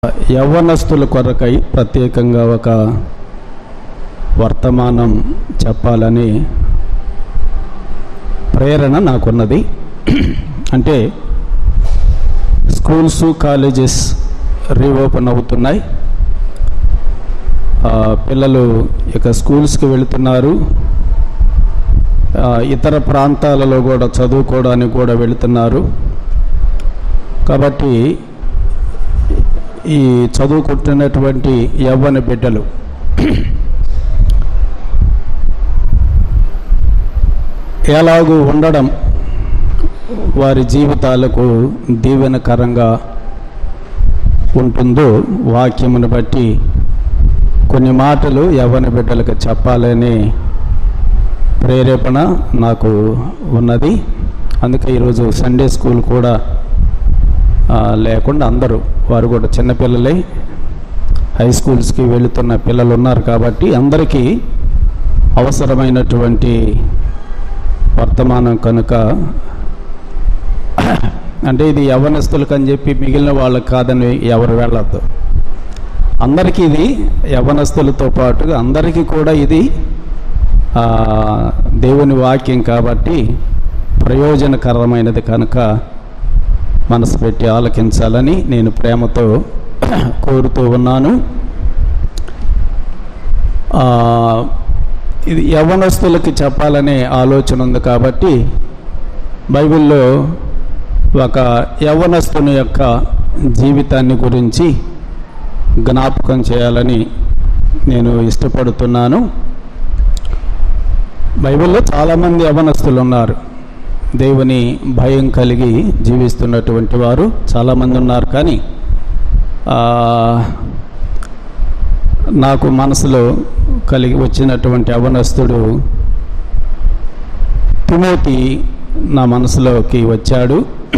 యవ్వనస్తుల కొరకై ప్రత్యేకంగా ఒక వర్తమానం చెప్పాలని ప్రేరణ నాకున్నది అంటే స్కూల్స్ కాలేజెస్ రీఓపెన్ అవుతున్నాయి ఆ, పిల్లలు ఇక స్కూల్స్కి వెళుతున్నారు ఆ, ఇతర ప్రాంతాలలో కూడా చదువుకోవడానికి కూడా వెళుతున్నారు కాబట్టి ఈ చదువుకుంటున్నటువంటి యవ్వన బిడ్డలు ఎలాగూ ఉండడం వారి జీవితాలకు దీవెనకరంగా ఉంటుందో వాక్యమును బట్టి కొన్ని మాటలు యవ్వన బిడ్డలకు చెప్పాలని ప్రేరేపణ నాకు ఉన్నది అందుకే ఈరోజు సండే స్కూల్ కూడా ఆ, లేకుండా అందరూ వారు కూడా చిన్నపిల్లలే హై స్కూల్స్కి వెళుతున్న పిల్లలు ఉన్నారు కాబట్టి అందరికీ అవసరమైనటువంటి వర్తమానం కనుక అంటే ఇది యవనస్తులకు అని చెప్పి మిగిలిన వాళ్ళకి కాదని ఎవరు వెళ్ళద్దు అందరికీ ఇది యవనస్తులతో పాటుగా అందరికీ కూడా ఇది ఆ, దేవుని వాక్యం కాబట్టి ప్రయోజనకరమైనది కనుక మనసు పెట్టి ఆలకించాలని నేను ప్రేమతో కోరుతూ ఉన్నాను ఆ, ఇది యవ్వనస్తులకి చెప్పాలనే ఆలోచన ఉంది కాబట్టి బైబిల్లో ఒక యవ్వనస్తుని యొక్క జీవితాన్ని గురించి జ్ఞాపకం చేయాలని నేను ఇష్టపడుతున్నాను బైబిల్లో చాలామంది యవనస్తులు ఉన్నారు దేవుని భయం కలిగి జీవిస్తున్నటువంటి వారు చాలామంది ఉన్నారు కానీ ఆ, నాకు మనసులో కలిగి వచ్చినటువంటి యవనస్తుడు తిమోతి నా మనసులోకి వచ్చాడు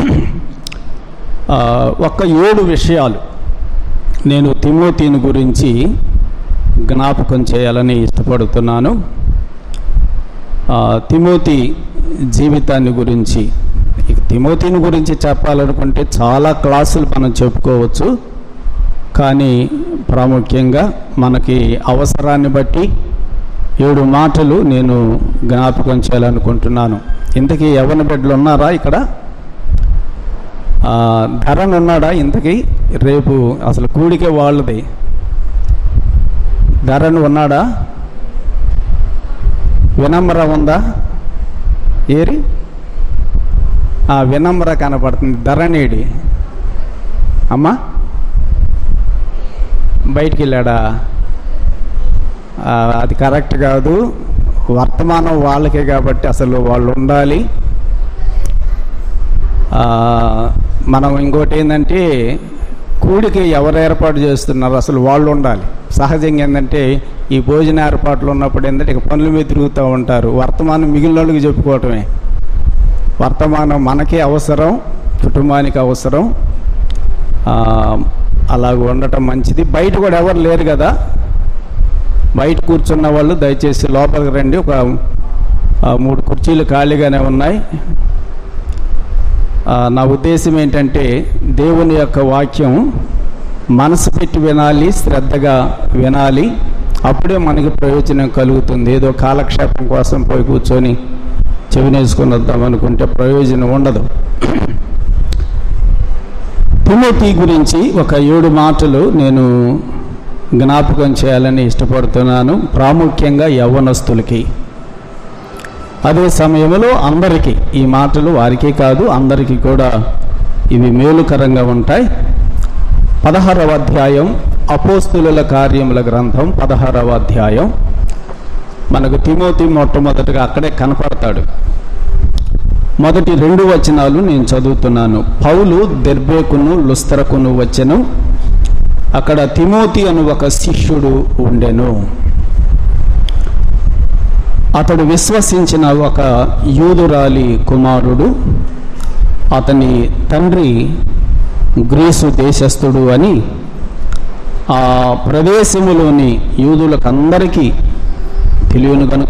ఆ, ఒక ఏడు విషయాలు నేను తిమోతిని గురించి జ్ఞాపకం చేయాలని ఇష్టపడుతున్నాను ఆ, తిమోతి జీవితాన్ని గురించి ఇక తిమోతిని గురించి చెప్పాలనుకుంటే చాలా క్లాసులు మనం చెప్పుకోవచ్చు కానీ ప్రాముఖ్యంగా మనకి అవసరాన్ని బట్టి ఏడు మాటలు నేను జ్ఞాపకం చేయాలనుకుంటున్నాను ఇంతకీ యవన బిడ్డలు ఉన్నారా ఇక్కడ ఆ, ధరన్ ఉన్నాడా ఇంతకీ రేపు అసలు కూడికే వాళ్ళది ధరన్ ఉన్నాడా వినమ్ర ఉందా ఏరి ఆ వినమ్ర కనపడుతుంది ధరణేడి అమ్మా బయటికి వెళ్ళాడా ఆ, అది కరెక్ట్ కాదు వర్తమానం వాళ్ళకే కాబట్టి అసలు వాళ్ళు ఉండాలి ఆ, మనం ఇంకోటి ఏంటంటే కూడికి ఎవరు ఏర్పాటు చేస్తున్నారు అసలు వాళ్ళు ఉండాలి సహజంగా ఏంటంటే ఈ భోజన ఏర్పాట్లు ఉన్నప్పుడు ఏంటంటే ఇక పనుల మీద తిరుగుతూ ఉంటారు వర్తమానం మిగిలిన వాళ్ళకి చెప్పుకోవటమే వర్తమానం మనకే అవసరం కుటుంబానికి అవసరం ఆ, అలాగ ఉండటం మంచిది బయట కూడా ఎవరు లేరు కదా బయట కూర్చున్న వాళ్ళు దయచేసి లోపలికి రండి ఒక ఆ, మూడు కుర్చీలు ఖాళీగానే ఉన్నాయి ఆ, నా ఉద్దేశం ఏంటంటే దేవుని యొక్క వాక్యం మనసు పెట్టి వినాలి శ్రద్ధగా వినాలి అప్పుడే మనకి ప్రయోజనం కలుగుతుంది ఏదో కాలక్షేపం కోసం పోయి కూర్చొని చెవినేసుకొని వద్దాం అనుకుంటే ప్రయోజనం ఉండదు తిమోతి గురించి ఒక ఏడు మాటలు నేను జ్ఞాపకం చేయాలని ఇష్టపడుతున్నాను ప్రాముఖ్యంగా యవ్వనస్తులకి అదే సమయంలో అందరికీ ఈ మాటలు వారికే కాదు అందరికీ కూడా ఇవి మేలుకరంగా ఉంటాయి పదహారవ అధ్యాయం అపోస్తుల కార్యముల గ్రంథం పదహారవ అధ్యాయం మనకు తిమోతి మొట్టమొదటిగా అక్కడే కనపడతాడు మొదటి రెండు వచనాలు నేను చదువుతున్నాను పౌలు దెర్బేకును లుస్తరకును వచ్చెను అక్కడ తిమోతి అను ఒక శిష్యుడు ఉండెను అతడు విశ్వసించిన ఒక యూదురాలి కుమారుడు అతని తండ్రి గ్రీసు దేశస్థుడు అని ఆ ప్రదేశములోని యూదులకందరికీ తెలియను కనుక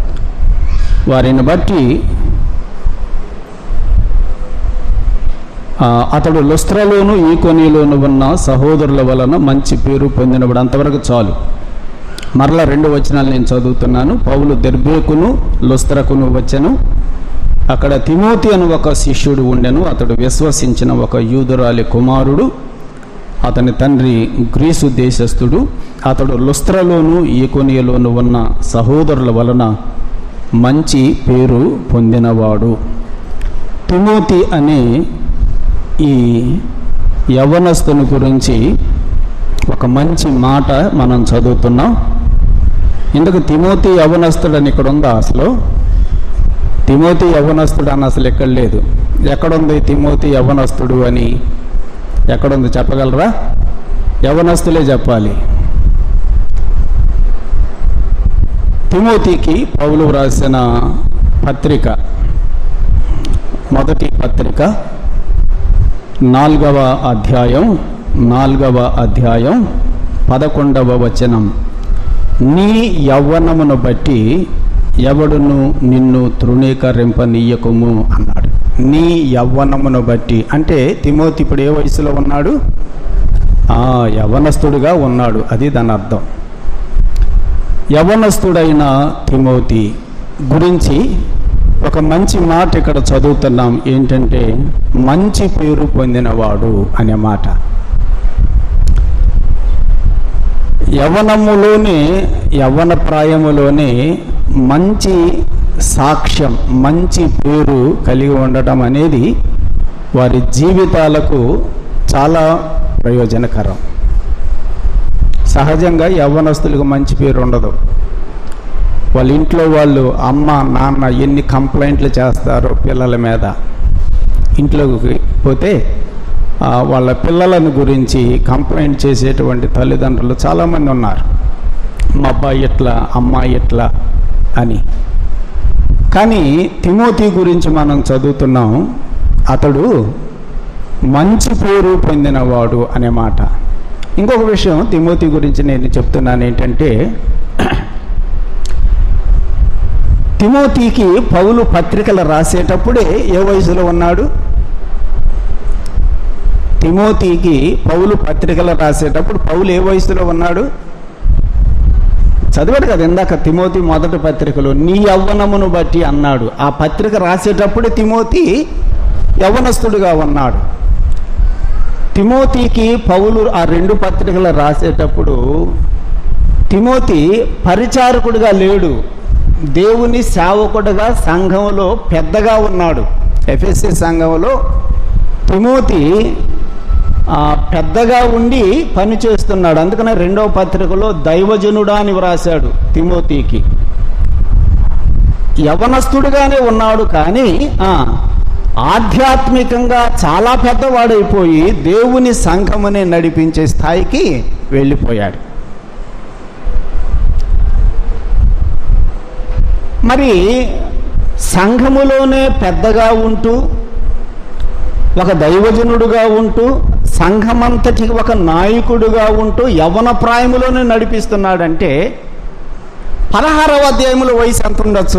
వారిని బట్టి ఆ, అతడు లుస్త్రలోను ఈకొనిలోను ఉన్న సహోదరుల వలన మంచి పేరు పొందినవాడు అంతవరకు చాలు మరలా రెండు వచనాలు నేను చదువుతున్నాను పౌలు దెర్బేకును లుస్త్రకును వచ్చెను అక్కడ తిమోతి అని ఒక శిష్యుడు ఉండెను అతడు విశ్వసించిన ఒక యూదురాలి కుమారుడు అతని తండ్రి గ్రీసు దేశస్థుడు అతడు లుస్త్రలోను ఈకొనియలోను ఉన్న సహోదరుల వలన మంచి పేరు పొందినవాడు తిమోతి అనే ఈ యవనస్తుని గురించి ఒక మంచి మాట మనం చదువుతున్నాం ఇందుకు తిమోతి యవనస్తుడు ఇక్కడ ఉందా అసలు తిమోతి యవనస్తుడు అని అసలు ఎక్కడ లేదు ఎక్కడుంది తిమోతి యవనస్తుడు అని ఎక్కడుంది చెప్పగలరా యవనస్తులే చెప్పాలి తిమోతికి పౌలు వ్రాసిన పత్రిక మొదటి పత్రిక నాలుగవ అధ్యాయం నాలుగవ అధ్యాయం పదకొండవ వచనం నీ యవ్వనమును బట్టి ఎవడును నిన్ను తృణీకరింపనీయకము అన్నాడు నీ యవ్వనమును బట్టి అంటే తిమోతి ఇప్పుడు ఏ వయసులో ఉన్నాడు ఆ యవనస్తుడుగా ఉన్నాడు అది దాని అర్థం యవనస్తుడైన తిమోతి గురించి ఒక మంచి మాట ఇక్కడ చదువుతున్నాం ఏంటంటే మంచి పేరు పొందినవాడు అనే మాట యవనములోనే యవ్వన ప్రాయములోనే మంచి సాక్ష్యం మంచి పేరు కలిగి ఉండటం అనేది వారి జీవితాలకు చాలా ప్రయోజనకరం సహజంగా యవ్వనస్తులకు మంచి పేరు ఉండదు వాళ్ళ ఇంట్లో వాళ్ళు అమ్మ నాన్న ఎన్ని కంప్లైంట్లు చేస్తారో పిల్లల మీద ఇంట్లోకి పోతే ఆ, వాళ్ళ పిల్లలను గురించి కంప్లైంట్ చేసేటువంటి తల్లిదండ్రులు చాలామంది ఉన్నారు మా అబ్బాయి ఎట్లా అమ్మాయి ఎట్లా అని కానీ తిమోతి గురించి మనం చదువుతున్నాం అతడు మంచి పేరు పొందినవాడు అనే మాట ఇంకొక విషయం తిమోతి గురించి నేను చెప్తున్నాను ఏంటంటే తిమోతికి పౌలు పత్రికలు రాసేటప్పుడే ఏ వయసులో ఉన్నాడు తిమోతికి పౌలు పత్రికలు రాసేటప్పుడు పౌలు ఏ వయసులో ఉన్నాడు చదివాడు కదా ఇందాక తిమోతి మొదటి పత్రికలో నీ యవ్వనమును బట్టి అన్నాడు ఆ పత్రిక రాసేటప్పుడే తిమోతి యవ్వనస్తుడుగా ఉన్నాడు తిమోతికి పౌలు ఆ రెండు పత్రికలు రాసేటప్పుడు తిమోతి పరిచారకుడిగా లేడు దేవుని సేవకుడుగా సంఘంలో పెద్దగా ఉన్నాడు ఎఫ్ఎస్సి సంఘంలో తిమోతి ఆ, పెద్దగా ఉండి పని చేస్తున్నాడు అందుకనే రెండవ పత్రికలో దైవజనుడా అని వ్రాశాడు తిమోతికి యవనస్తుడుగానే ఉన్నాడు కానీ ఆ, ఆధ్యాత్మికంగా చాలా పెద్దవాడైపోయి దేవుని సంఘముని నడిపించే స్థాయికి వెళ్ళిపోయాడు మరి సంఘములోనే పెద్దగా ఉంటూ ఒక దైవజనుడుగా ఉంటూ సంఘమంతటికి ఒక నాయకుడుగా ఉంటూ యవన ప్రాయములోనే నడిపిస్తున్నాడంటే పదహారవ అధ్యాయముల వయసు ఎంత ఉండొచ్చు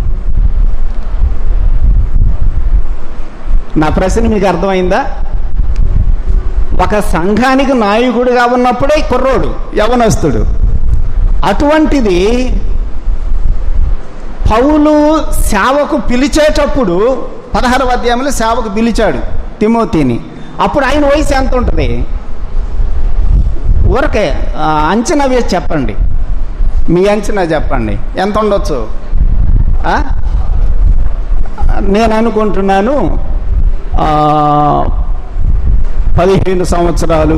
నా ప్రశ్న మీకు అర్థమైందా ఒక సంఘానికి నాయకుడిగా ఉన్నప్పుడే కుర్రోడు యవనస్తుడు అటువంటిది పౌలు సేవకు పిలిచేటప్పుడు పదహారవ అధ్యాయంలో సేవకు పిలిచాడు తిమోతిని అప్పుడు ఆయన వయసు ఎంత ఉంటుంది ఊరకే ఆ, అంచనా వేసి చెప్పండి మీ అంచనా చెప్పండి ఎంత ఉండొచ్చు ఆ? నేను అనుకుంటున్నాను ఆ, పదిహేను సంవత్సరాలు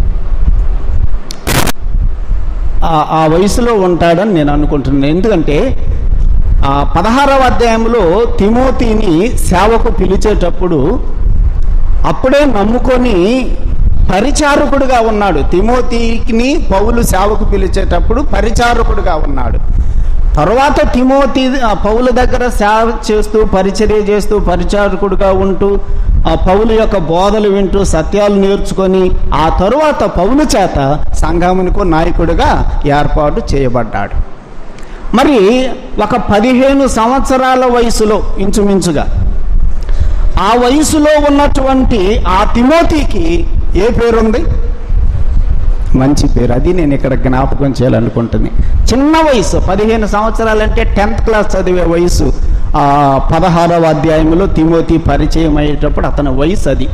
ఆ- ఆ వయసులో ఉంటాడని నేను అనుకుంటున్నాను ఎందుకంటే ఆ పదహారవ అధ్యాయంలో తిమోతిని సేవకు పిలిచేటప్పుడు అప్పుడే నమ్ముకొని పరిచారకుడుగా ఉన్నాడు తిమోతిని పౌలు సేవకు పిలిచేటప్పుడు పరిచారకుడుగా ఉన్నాడు తర్వాత తిమోతి ఆ పౌలు దగ్గర సేవ చేస్తూ పరిచర్య చేస్తూ పరిచారకుడుగా ఉంటూ ఆ పౌలు యొక్క బోధలు వింటూ సత్యాలు నేర్చుకొని ఆ తరువాత పౌలు చేత సంఘమునికు నాయకుడిగా ఏర్పాటు చేయబడ్డాడు మరి ఒక పదిహేను సంవత్సరాల వయసులో ఇంచుమించుగా ఆ వయసులో ఉన్నటువంటి ఆ తిమోతికి ఏ పేరుంది మంచి పేరు అది నేను ఇక్కడ జ్ఞాపకం చేయాలనుకుంటుంది చిన్న వయసు పదిహేను సంవత్సరాలంటే టెన్త్ క్లాస్ చదివే వయసు ఆ పదహారవ అధ్యాయంలో తిమోతి పరిచయం అయ్యేటప్పుడు అతని వయసు అది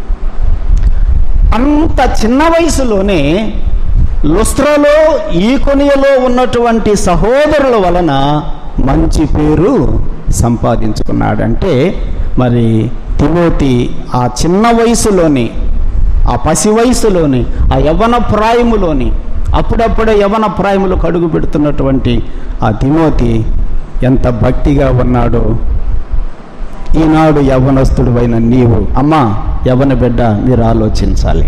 అంత చిన్న వయసులోనే లుస్త్రలో ఈకొనియలో ఉన్నటువంటి సహోదరుల వలన మంచి పేరు సంపాదించుకున్నాడంటే మరి తిమోతి ఆ చిన్న వయసులోని ఆ పసి వయసులోని ఆ యవన ప్రాయములోని అప్పుడప్పుడే యవన ప్రాయములు కడుగు పెడుతున్నటువంటి ఆ తిమోతి ఎంత భక్తిగా ఉన్నాడో ఈనాడు యవనస్తుడు అయిన నీవు అమ్మా యవన బిడ్డ మీరు ఆలోచించాలి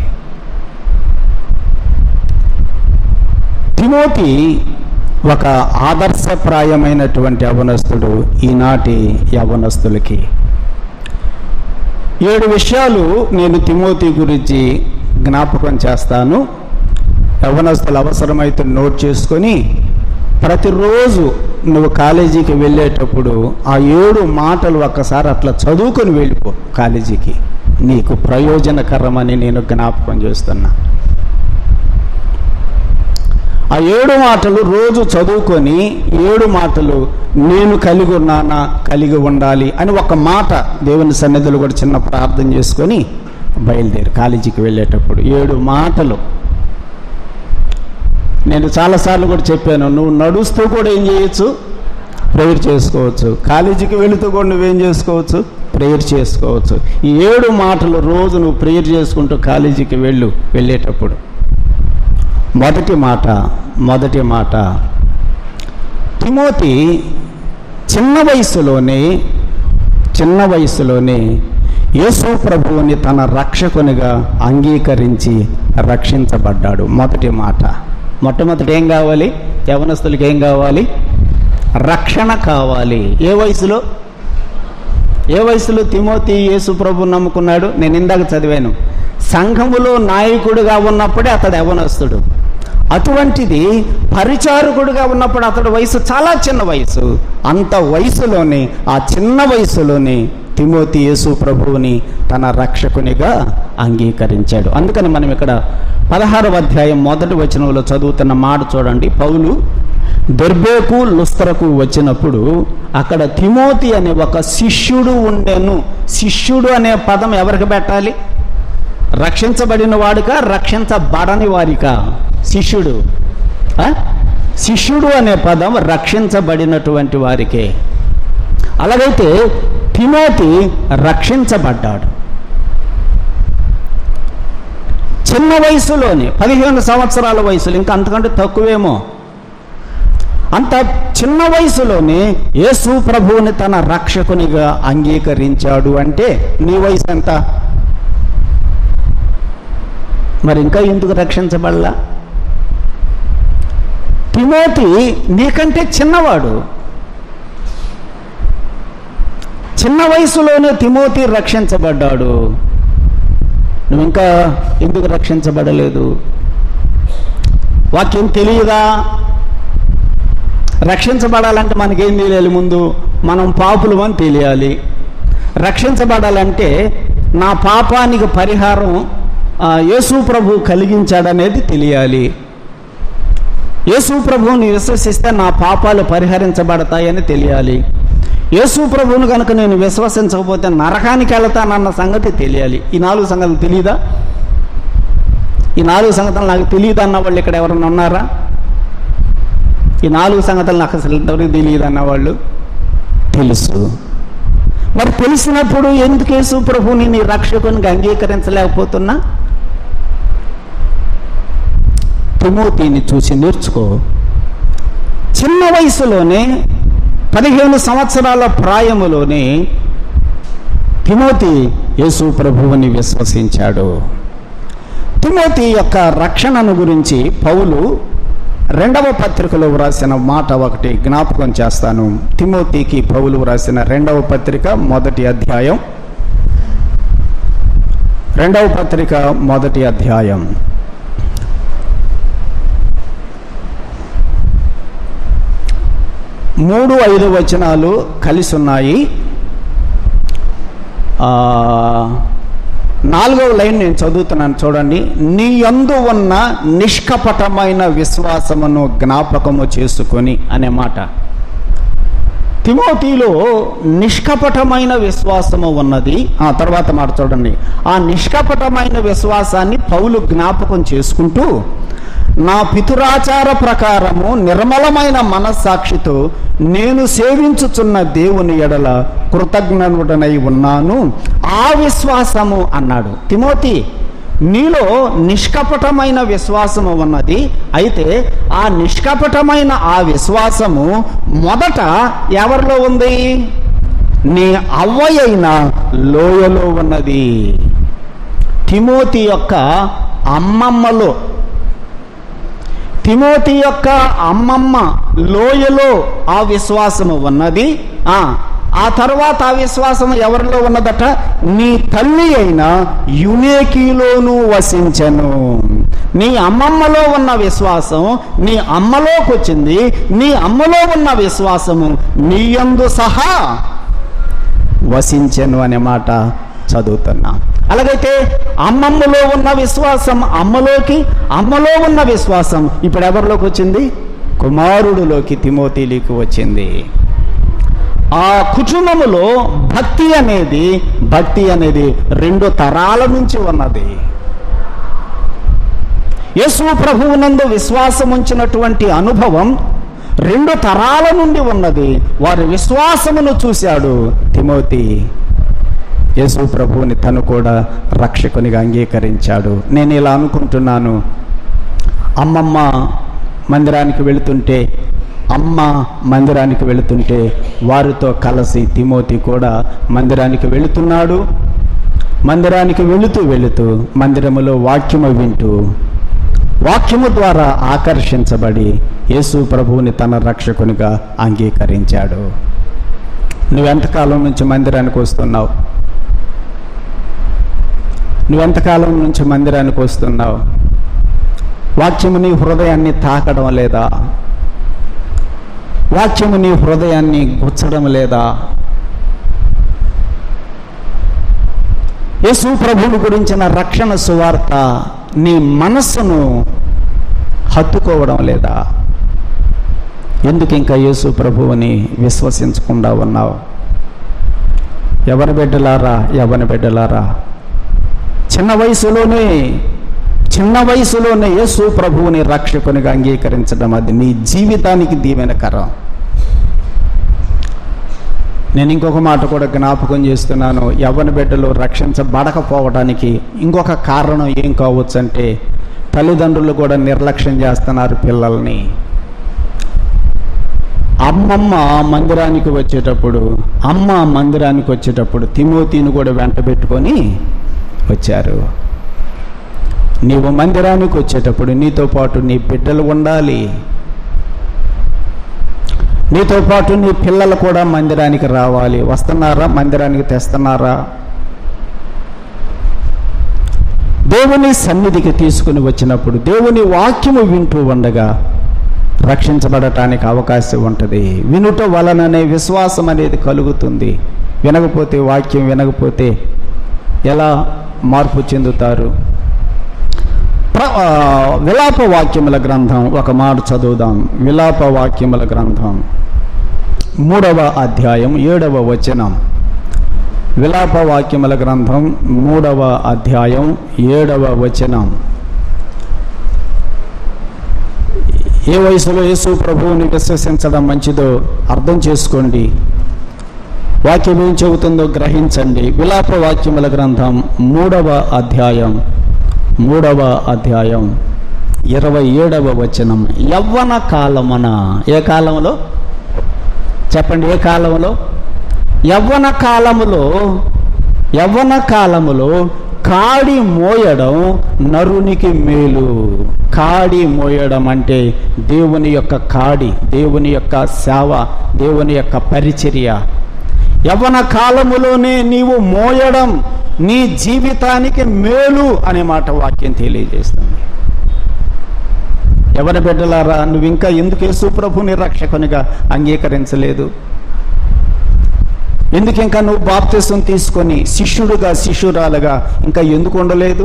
తిమోతి ఒక ఆదర్శప్రాయమైనటువంటి యవనస్తుడు ఈనాటి యవనస్తులకి ఏడు విషయాలు నేను తిమోతి గురించి జ్ఞాపకం చేస్తాను యవనస్తులు అవసరమైతే నోట్ చేసుకొని ప్రతిరోజు నువ్వు కాలేజీకి వెళ్ళేటప్పుడు ఆ ఏడు మాటలు ఒక్కసారి అట్లా చదువుకొని వెళ్ళిపో కాలేజీకి నీకు ప్రయోజనకరమని నేను జ్ఞాపకం చేస్తున్నా ఆ ఏడు మాటలు రోజు చదువుకొని ఏడు మాటలు నేను కలిగి ఉన్నానా కలిగి ఉండాలి అని ఒక మాట దేవుని సన్నిధిలో కూడా చిన్న ప్రార్థన చేసుకొని బయలుదేరి కాలేజీకి వెళ్ళేటప్పుడు ఏడు మాటలు నేను చాలాసార్లు కూడా చెప్పాను నువ్వు నడుస్తూ కూడా ఏం చేయొచ్చు ప్రేయర్ చేసుకోవచ్చు కాలేజీకి వెళుతూ కూడా నువ్వేం చేసుకోవచ్చు ప్రేయర్ చేసుకోవచ్చు ఈ ఏడు మాటలు రోజు నువ్వు ప్రేయర్ చేసుకుంటూ కాలేజీకి వెళ్ళు వెళ్ళేటప్పుడు మొదటి మాట మొదటి మాట తిమోతి చిన్న వయసులోనే చిన్న వయసులోనే యేసు ప్రభువుని తన రక్షకునిగా అంగీకరించి రక్షించబడ్డాడు మొదటి మాట మొట్టమొదటి ఏం కావాలి యవనస్తులకి ఏం కావాలి రక్షణ కావాలి ఏ వయసులో ఏ వయసులో తిమోతి యేసు ప్రభు నమ్ముకున్నాడు నేను ఇందాక చదివాను సంఘములో నాయకుడిగా ఉన్నప్పుడే అతడు యవనస్తుడు అటువంటిది పరిచారకుడుగా ఉన్నప్పుడు అతడు వయసు చాలా చిన్న వయసు అంత వయసులోనే ఆ చిన్న వయసులోనే తిమోతి యేసు ప్రభువుని తన రక్షకునిగా అంగీకరించాడు అందుకని మనం ఇక్కడ పదహారవ అధ్యాయం మొదటి వచనంలో చదువుతున్న మాట చూడండి పౌలు దెర్బేకు లుస్త్రకు వచ్చినప్పుడు అక్కడ తిమోతి అనే ఒక శిష్యుడు ఉండెను శిష్యుడు అనే పదం ఎవరికి పెట్టాలి రక్షించబడిన వాడుక రక్షించబడని వారిక శిష్యుడు ఆ? శిష్యుడు అనే పదం రక్షించబడినటువంటి వారికే అలాగైతే తిమోతి రక్షించబడ్డాడు చిన్న వయసులోనే పదిహేను సంవత్సరాల వయసులో ఇంకా అంతకంటే తక్కువేమో అంత చిన్న వయసులోనే యేసు ప్రభువుని తన రక్షకునిగా అంగీకరించాడు అంటే నీ వయసు ఎంత మరి ఇంకా ఎందుకు రక్షించబడలా తిమోతి నీకంటే చిన్నవాడు చిన్న వయసులోనే తిమోతి రక్షించబడ్డాడు నువ్వు ఇంకా ఎందుకు రక్షించబడలేదు వాక్యం తెలియదా రక్షించబడాలంటే మనకేం తెలియాలి ముందు మనం పాపులు అని తెలియాలి రక్షించబడాలంటే నా పాపానికి పరిహారం ఆ, యేసు ప్రభు కలిగించాడనేది తెలియాలి యేసు ప్రభువుని విశ్వసిస్తే నా పాపాలు పరిహరించబడతాయని తెలియాలి యేసు ప్రభువును కనుక నేను విశ్వసించకపోతే నరకానికి వెళతానన్న సంగతి తెలియాలి ఈ నాలుగు సంగతులు తెలియదా ఈ నాలుగు సంగతులు నాకు తెలియదు అన్న వాళ్ళు ఇక్కడ ఎవరైనా ఉన్నారా ఈ నాలుగు సంగతులు నాకు అసలు ఇంతవరకు తెలియదు అన్న వాళ్ళు తెలుసు మరి తెలిసినప్పుడు ఎందుకు యేసు ప్రభుని నీ రక్షకునికి అంగీకరించలేకపోతున్నా తిమోతిని చూసి నేర్చుకో చిన్న వయసులోనే పదిహేను సంవత్సరాల ప్రాయములోనే తిమోతి యేసు ప్రభువుని విశ్వసించాడు తిమోతి యొక్క రక్షణను గురించి పౌలు రెండవ పత్రికలో వ్రాసిన మాట ఒకటి జ్ఞాపకం చేస్తాను తిమోతికి పౌలు వ్రాసిన రెండవ పత్రిక మొదటి అధ్యాయం రెండవ పత్రిక మొదటి అధ్యాయం మూడు ఐదు వచనాలు కలిసి ఉన్నాయి ఆ, నాలుగవ లైన్ నేను చదువుతున్నాను చూడండి నీ యందు ఉన్న నిష్కపటమైన విశ్వాసమును జ్ఞాపకము చేసుకొని అనే మాట తిమోతిలో నిష్కపటమైన విశ్వాసము ఉన్నది ఆ తర్వాత మాట చూడండి ఆ నిష్కపటమైన విశ్వాసాన్ని పౌలు జ్ఞాపకం చేసుకుంటూ నా పితురాచార ప్రకారము నిర్మలమైన మనస్సాక్షితో నేను సేవించుచున్న దేవుని ఎడల కృతజ్ఞనుడనై ఉన్నాను ఆ విశ్వాసము అన్నాడు తిమోతి నీలో నిష్కపటమైన విశ్వాసము ఉన్నది అయితే ఆ నిష్కపటమైన ఆ విశ్వాసము మొదట ఎవరిలో ఉంది నీ అవ్వయైన లోయలో ఉన్నది తిమోతి యొక్క అమ్మమ్మలో తిమోతి యొక్క అమ్మమ్మ లోయలో ఆ విశ్వాసము ఉన్నది ఆ ఆ తర్వాత ఆ విశ్వాసం ఎవరిలో ఉన్నదట నీ తల్లి అయిన యునేకిలోను వసించను నీ అమ్మమ్మలో ఉన్న విశ్వాసం నీ అమ్మలోకి వచ్చింది నీ అమ్మలో ఉన్న విశ్వాసము నీ యందు సహా వసించెను అనే మాట చదువుతున్నా అలాగైతే అమ్మమ్మలో ఉన్న విశ్వాసం అమ్మలోకి అమ్మలో ఉన్న విశ్వాసం ఇప్పుడు ఎవరిలోకి వచ్చింది కుమారుడులోకి తిమోతిలోకి వచ్చింది ఆ కుటుంబములో భక్తి అనేది భక్తి అనేది రెండు తరాల నుంచి ఉన్నది యేసు ప్రభువునందు విశ్వాసం ఉంచినటువంటి అనుభవం రెండు తరాల నుండి ఉన్నది వారి విశ్వాసమును చూశాడు తిమోతి యేసు ప్రభువుని తను కూడా రక్షకునిగా అంగీకరించాడు నేను ఇలా అనుకుంటున్నాను అమ్మమ్మ మందిరానికి వెళుతుంటే అమ్మ మందిరానికి వెళుతుంటే వారితో కలిసి తిమోతి కూడా మందిరానికి వెళుతున్నాడు మందిరానికి వెళుతూ వెళుతూ మందిరములో వాక్యము వింటూ వాక్యము ద్వారా ఆకర్షించబడి యేసు ప్రభువుని తన రక్షకునిగా అంగీకరించాడు నువ్వెంతకాలం నుంచి మందిరానికి వస్తున్నావు నువ్వెంతకాలం నుంచి మందిరానికి వస్తున్నావు వాక్యము నీ హృదయాన్ని తాకడం లేదా వాక్యము నీ హృదయాన్ని గుచ్చడం లేదా యేసు ప్రభువుని గురించిన రక్షణ సువార్త నీ మనస్సును హత్తుకోవడం లేదా ఎందుకు ఇంకా యేసు ప్రభువుని విశ్వసించకుండా ఉన్నావు ఎవరి బిడ్డలారా ఎవరి బిడ్డలారా చిన్న వయసులోనే చిన్న వయసులోనే యేసు ప్రభువుని రక్షకునిగా అంగీకరించడం అది నీ జీవితానికి దీవెనకరం నేను ఇంకొక మాట కూడా జ్ఞాపకం చేస్తున్నాను యవ్వన బిడ్డలు రక్షించబడకపోవడానికి ఇంకొక కారణం ఏం కావచ్చు అంటే తల్లిదండ్రులు కూడా నిర్లక్ష్యం చేస్తున్నారు పిల్లల్ని అమ్మమ్మ మందిరానికి వచ్చేటప్పుడు అమ్మ మందిరానికి వచ్చేటప్పుడు తిమోతిని కూడా వెంట పెట్టుకొని వచ్చారు నీవు మందిరానికి వచ్చేటప్పుడు నీతో పాటు నీ బిడ్డలు ఉండాలి నీతో పాటు నీ పిల్లలు కూడా మందిరానికి రావాలి వస్తున్నారా మందిరానికి తెస్తున్నారా దేవుని సన్నిధికి తీసుకుని వచ్చినప్పుడు దేవుని వాక్యము వింటూ ఉండగా రక్షించబడటానికి అవకాశం ఉంటుంది వినుట వలననే విశ్వాసం అనేది కలుగుతుంది వినకపోతే వాక్యం వినకపోతే ఎలా మార్పు చెందుతారు ప్ర ఆ, విలాప వాక్యముల గ్రంథం ఒక మాట చదువుదాం విలాప వాక్యముల గ్రంథం మూడవ అధ్యాయం ఏడవ వచనం విలాప వాక్యముల గ్రంథం మూడవ అధ్యాయం ఏడవ వచనం ఏ వయసులో యేసు ప్రభువుని విశ్వసించడం మంచిదో అర్థం చేసుకోండి వాక్యం ఏం చెబుతుందో గ్రహించండి విలాప వాక్యముల గ్రంథం మూడవ అధ్యాయం మూడవ అధ్యాయం ఇరవై ఏడవ వచనం యవ్వన కాలమున ఏ కాలంలో చెప్పండి ఏ కాలంలో యవ్వన కాలములో యవ్వన కాలములో కాడి మోయడం నరునికి మేలు కాడి మోయడం అంటే దేవుని యొక్క కాడి దేవుని యొక్క సేవ దేవుని యొక్క పరిచర్య యవ్వన కాలములోనే నీవు మోయడం నీ జీవితానికి మేలు అనే మాట వాక్యం తెలియజేస్తుంది ఎవరి బిడ్డలారా నువ్వు ఇంకా ఎందుకు యేసు ప్రభుని రక్షకునిగా అంగీకరించలేదు ఎందుకు ఇంకా నువ్వు బాప్తిసం తీసుకొని శిష్యుడుగా శిష్యురాలుగా ఇంకా ఎందుకు ఉండలేదు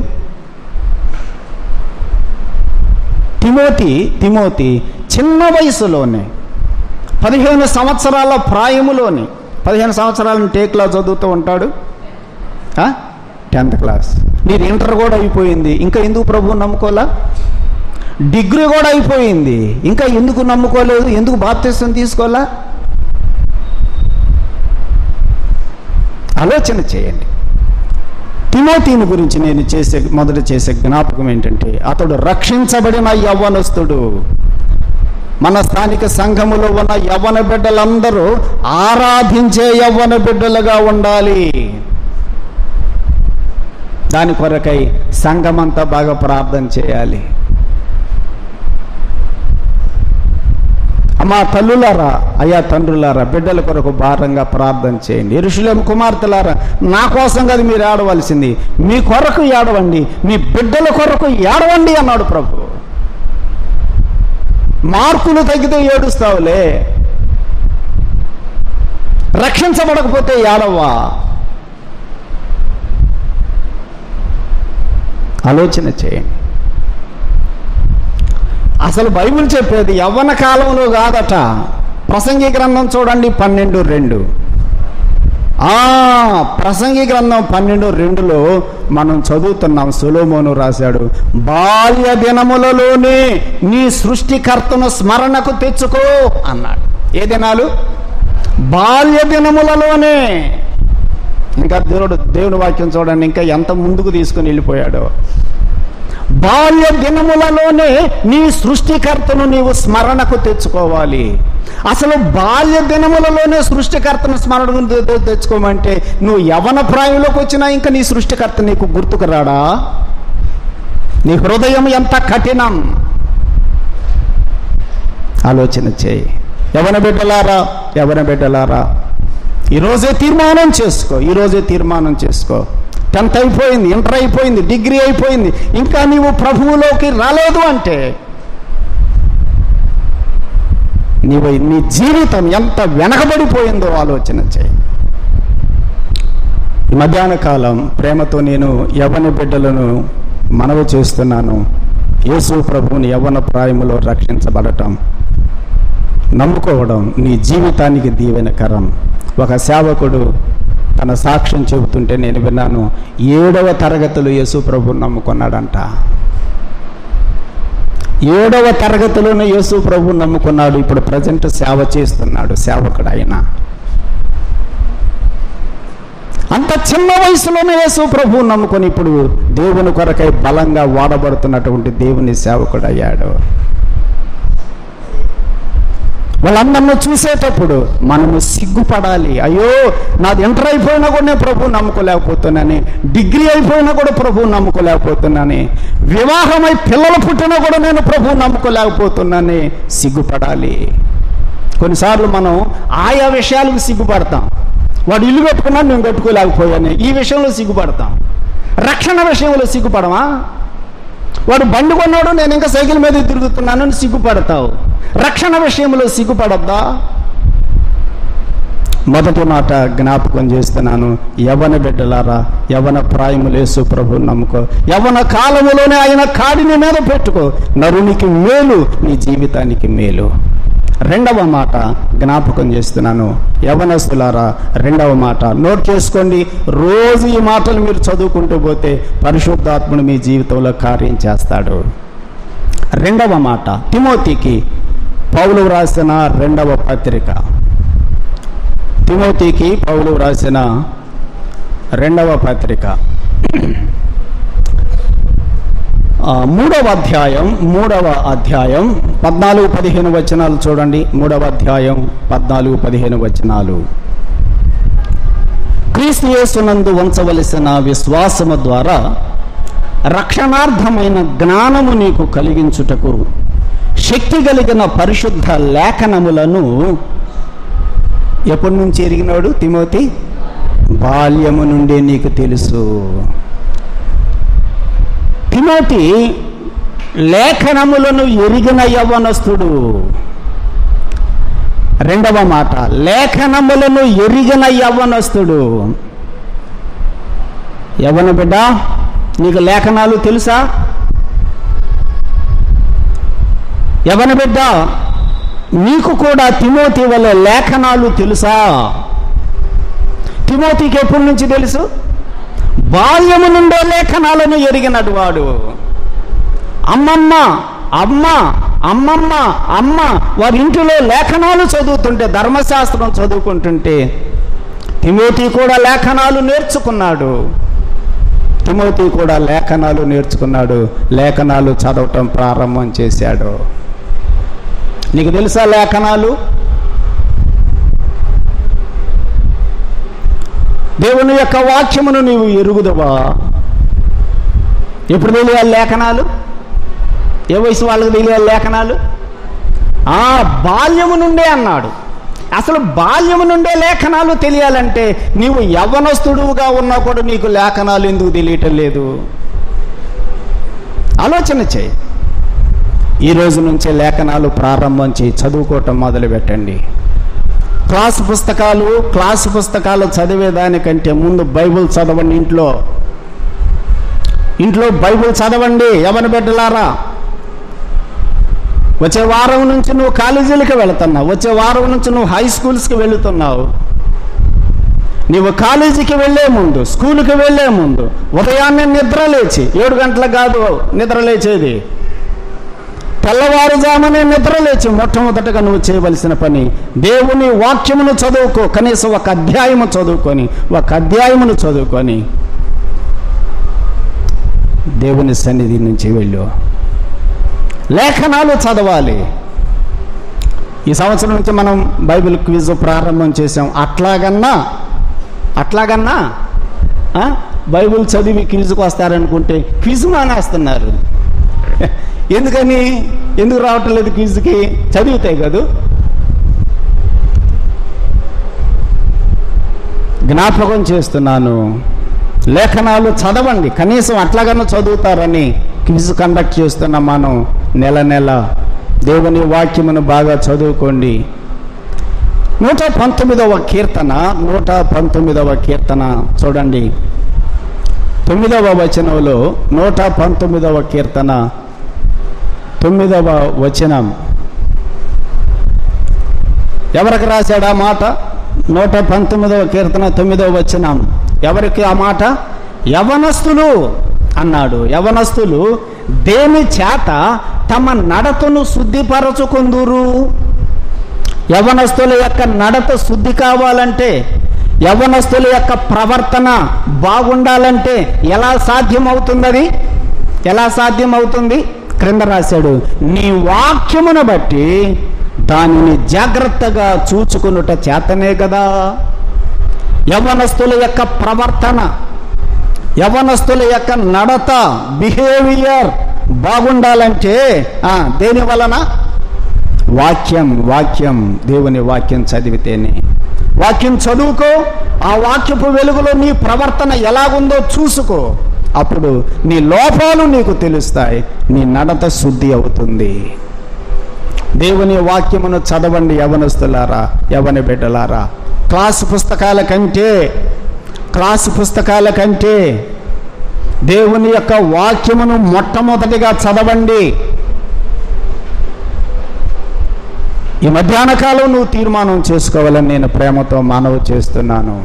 తిమోతి తిమోతి చిన్న వయసులోనే పదిహేను సంవత్సరాల ప్రాయములోని పదిహేను సంవత్సరాలను టేక్లా చదువుతూ ఉంటాడు టెన్త్ క్లాస్ నీది ఇంటర్ కూడా అయిపోయింది ఇంకా ఎందుకు ప్రభువు నమ్ముకోలా డిగ్రీ కూడా అయిపోయింది ఇంకా ఎందుకు నమ్ముకోలేదు ఎందుకు బాప్తిసం తీసుకోవాలా ఆలోచన చేయండి తిమోతిని గురించి నేను చేసే మొదట చేసే జ్ఞాపకం ఏంటంటే అతడు రక్షించబడిన యవ్వనస్తుడు మన స్థానిక సంఘములో ఉన్న యవ్వన బిడ్డలందరూ ఆరాధించే యవ్వన బిడ్డలుగా ఉండాలి దాని కొరకై సంఘమంతా బాగా ప్రార్థన చేయాలి అమ్మా తల్లులారా అయ్యా తండ్రులారా బిడ్డల కొరకు భారంగా ప్రార్థన చేయండి ఎరుషులేం కుమార్తెలారా నా కోసం కాదు మీరు ఏడవలసింది మీ కొరకు ఏడవండి మీ బిడ్డల కొరకు ఏడవండి అన్నాడు ప్రభు మార్కులు తగ్గితే ఏడుస్తావులే రక్షించబడకపోతే ఏడవా ఆలోచన చేయండి అసలు బైబిల్ చెప్పేది యవ్వన కాలంలో కాదట ప్రసంగి గ్రంథం చూడండి పన్నెండు రెండు ఆ ప్రసంగి గ్రంథం పన్నెండు రెండులో మనం చదువుతున్నాం సులోమోను రాశాడు బాల్య దినములలోనే నీ సృష్టికర్తను స్మరణకు తెచ్చుకో అన్నాడు ఏ దినాలు బాల్య దినములలోనే ఇంకా దేవుడు దేవుని వాక్యం చూడండి ఇంకా ఎంత ముందుకు తీసుకుని వెళ్ళిపోయాడో బాల్య దినములలోనే నీ సృష్టికర్తను నీవు స్మరణకు తెచ్చుకోవాలి అసలు బాల్య దినములలోనే సృష్టికర్తను స్మరణకు తె- తెచ్చుకోమంటే నువ్వు యవన ప్రాయంలోకి వచ్చినా ఇంకా నీ సృష్టికర్త నీకు గుర్తుకు రాడా నీ హృదయం ఎంత కఠినం ఆలోచన చేయి యవన బిడ్డలారా యవన బిడ్డలారా ఈరోజే తీర్మానం చేసుకో ఈరోజే తీర్మానం చేసుకో టెన్త్ అయిపోయింది ఇంటర్ అయిపోయింది డిగ్రీ అయిపోయింది ఇంకా నీవు ప్రభువులోకి రాలేదు అంటే నీవు నీ జీవితం ఎంత వెనకబడిపోయిందో ఆలోచన చేయి ఈ మధ్యాహ్న కాలం ప్రేమతో నేను యవన బిడ్డలను మనవి చేస్తున్నాను యేసు ప్రభువుని యవన ప్రాయములో రక్షించబడటం నమ్ముకోవడం నీ జీవితానికి దీవెనకరం ఒక సేవకుడు తన సాక్ష్యం చెబుతుంటే నేను విన్నాను ఏడవ తరగతిలో యేసు ప్రభు నమ్ముకున్నాడంట ఏడవ తరగతిలోనే యేసు ప్రభు నమ్ముకున్నాడు ఇప్పుడు ప్రజెంట్ సేవ చేస్తున్నాడు సేవకుడు ఆయన అంత చిన్న వయసులోనే యేసు ప్రభు నమ్ముకొని ఇప్పుడు దేవుని కొరకై బలంగా వాడబడుతున్నటువంటి దేవుని సేవకుడు అయ్యాడు వాళ్ళందరిని చూసేటప్పుడు మనము సిగ్గుపడాలి అయ్యో నాది ఇంటర్ అయిపోయినా కూడా నేను ప్రభు నమ్ముకోలేకపోతున్నాను డిగ్రీ అయిపోయినా కూడా ప్రభు నమ్ముకోలేకపోతున్నాను వివాహమై పిల్లలు పుట్టినా కూడా నేను ప్రభు నమ్ముకోలేకపోతున్నాను సిగ్గుపడాలి కొన్నిసార్లు మనం ఆయా విషయాలకు సిగ్గుపడతాం వాడు ఇల్లు కట్టుకున్నాడు నేను కట్టుకోలేకపోయాను ఈ విషయంలో సిగ్గుపడతాం రక్షణ విషయంలో సిగ్గుపడమా వాడు బండి కొన్నాడు నేను ఇంకా సైకిల్ మీద తిరుగుతున్నాను అని సిగ్గుపడతావు రక్షణ విషయంలో సిగ్గుపడద్దా మొదటి మాట జ్ఞాపకం చేస్తున్నాను యవన బిడ్డలారా యవన ప్రాయములేసు ప్రభు నమ్ముకో యవన కాలములోనే ఆయన కాడిని మీద పెట్టుకో నరునికి మేలు నీ జీవితానికి మేలు రెండవ మాట జ్ఞాపకం చేస్తున్నాను యవనస్తులారా రెండవ మాట నోట్ చేసుకోండి రోజు ఈ మాటలు మీరు చదువుకుంటూ పోతే పరిశుద్ధాత్ముడు మీ జీవితంలో కార్యం చేస్తాడు రెండవ మాట తిమోతికి పౌలు రాసిన రెండవ పత్రిక తిమోతికి పౌలు రాసిన రెండవ పత్రిక ఆ, మూడవ అధ్యాయం మూడవ అధ్యాయం పద్నాలుగు పదిహేను వచనాలు చూడండి మూడవ అధ్యాయం పద్నాలుగు పదిహేను వచనాలు క్రీస్తు యేసునందు ఉంచవలసిన విశ్వాసము ద్వారా రక్షణార్థమైన జ్ఞానము నీకు కలిగించుటకు శక్తి కలిగిన పరిశుద్ధ లేఖనములను ఎప్పటి నుంచి ఎరిగినాడు తిమోతి బాల్యము నుండే నీకు తెలుసు తిమోతి లేఖనములను ఎరిగిన యవ్వనస్తుడు రెండవ మాట లేఖనములను ఎరిగిన యవ్వనస్తుడు యవ్వన బిడ్డ నీకు లేఖనాలు తెలుసా యవ్వన బిడ్డ నీకు కూడా తిమోతి వల్ల లేఖనాలు తెలుసా తిమోతికి ఎప్పటి నుంచి తెలుసు బాల్యము నుండే లేఖనాలను ఎరిగినడు వాడు అమ్మమ్మ అమ్మ అమ్మమ్మ అమ్మ వారి ఇంటిలో లేఖనాలు చదువుతుంటే ధర్మశాస్త్రం చదువుకుంటుంటే తిమోతి కూడా లేఖనాలు నేర్చుకున్నాడు తిమోతి కూడా లేఖనాలు నేర్చుకున్నాడు లేఖనాలు చదవటం ప్రారంభం చేశాడు నీకు తెలుసా లేఖనాలు దేవుని యొక్క వాక్యమును నీవు ఎరుగుదవా ఎప్పుడు తెలియాలి లేఖనాలు ఏ వయసు వాళ్ళకి తెలియాలి లేఖనాలు ఆ బాల్యము నుండే అన్నాడు అసలు బాల్యము నుండే లేఖనాలు తెలియాలంటే నీవు యవ్వనస్తుడుగా ఉన్నా కూడా నీకు లేఖనాలు ఎందుకు తెలియటం లేదు ఆలోచన చేయి ఈ రోజు నుంచే లేఖనాలు ప్రారంభం చేయి చదువుకోవటం మొదలు పెట్టండి క్లాస్ పుస్తకాలు క్లాస్ పుస్తకాలు చదివేదానికంటే ముందు బైబిల్ చదవండి ఇంట్లో ఇంట్లో బైబిల్ చదవండి ఎవరి బిడ్డలారా వచ్చే వారం నుంచి నువ్వు కాలేజీలకు వెళుతున్నావు వచ్చే వారం నుంచి నువ్వు హై స్కూల్స్కి వెళుతున్నావు నీవు కాలేజీకి వెళ్ళే ముందు స్కూల్కి వెళ్ళే ముందు ఉదయాన్నే నిద్ర లేచి ఏడు గంటలకు కాదు నిద్ర లేచేది తెల్లవారుజామునే నిద్ర లేచి మొట్టమొదటగా నువ్వు చేయవలసిన పని దేవుని వాక్యమును చదువుకో కనీసం ఒక అధ్యాయము చదువుకొని ఒక అధ్యాయమును చదువుకొని దేవుని సన్నిధి నుంచి వెళ్ళు లేఖనాలు చదవాలి ఈ సంవత్సరం నుంచి మనం బైబిల్ క్విజ్ ప్రారంభం చేసాం అట్లాగన్నా అట్లాగన్నా ఆ? బైబిల్ చదివి క్విజ్కి వస్తారనుకుంటే క్విజ్ మానేస్తున్నారు ఎందుకని ఎందుకు రావటం లేదు క్విజ్కి చదివితే కదూ జ్ఞాపకం చేస్తున్నాను లేఖనాలు చదవండి కనీసం అట్లాగన్నా చదువుతారని క్విజ్ కండక్ట్ చేస్తున్నాం మనం నెల నెల దేవుని వాక్యమును బాగా చదువుకోండి నూట పంతొమ్మిదవ కీర్తన నూట పంతొమ్మిదవ కీర్తన చూడండి తొమ్మిదవ వచనంలో నూట పంతొమ్మిదవ కీర్తన తొమ్మిదవ వచనం ఎవరికి రాశాడు ఆ మాట నూట పంతొమ్మిదవ కీర్తన తొమ్మిదవ వచనం ఎవరికి ఆ మాట యవనస్తులు అన్నాడు యవనస్తులు దేని చేత తమ నడతను శుద్ధిపరచుకుందురు యవనస్తుల యొక్క నడత శుద్ధి కావాలంటే యవనస్తుల యొక్క ప్రవర్తన బాగుండాలంటే ఎలా సాధ్యమవుతుంది అది ఎలా సాధ్యమవుతుంది క్రింద రాశాడు నీ వాక్యమును బట్టి దానిని జాగ్రత్తగా చూచుకునుట చేతనే కదా యవనస్తుల యొక్క ప్రవర్తన యవనస్తుల యొక్క నడత బిహేవియర్ బాగుండాలంటే ఆ, దేని వలన వాక్యం వాక్యం దేవుని వాక్యం చదివితేనే వాక్యం చదువుకో ఆ వాక్యపు వెలుగులో నీ ప్రవర్తన ఎలాగుందో చూసుకో అప్పుడు నీ లోపాలు నీకు తెలుస్తాయి నీ నడత శుద్ధి అవుతుంది దేవుని వాక్యమును చదవండి యవనస్తులారా యవన బిడ్డలారా క్లాస్ పుస్తకాల కంటే క్లాస్ పుస్తకాల కంటే దేవుని యొక్క వాక్యమును మొట్టమొదటిగా చదవండి ఈ మధ్యాహ్న కాలం నువ్వు తీర్మానం చేసుకోవాలని నేను ప్రేమతో మనవి చేస్తున్నాను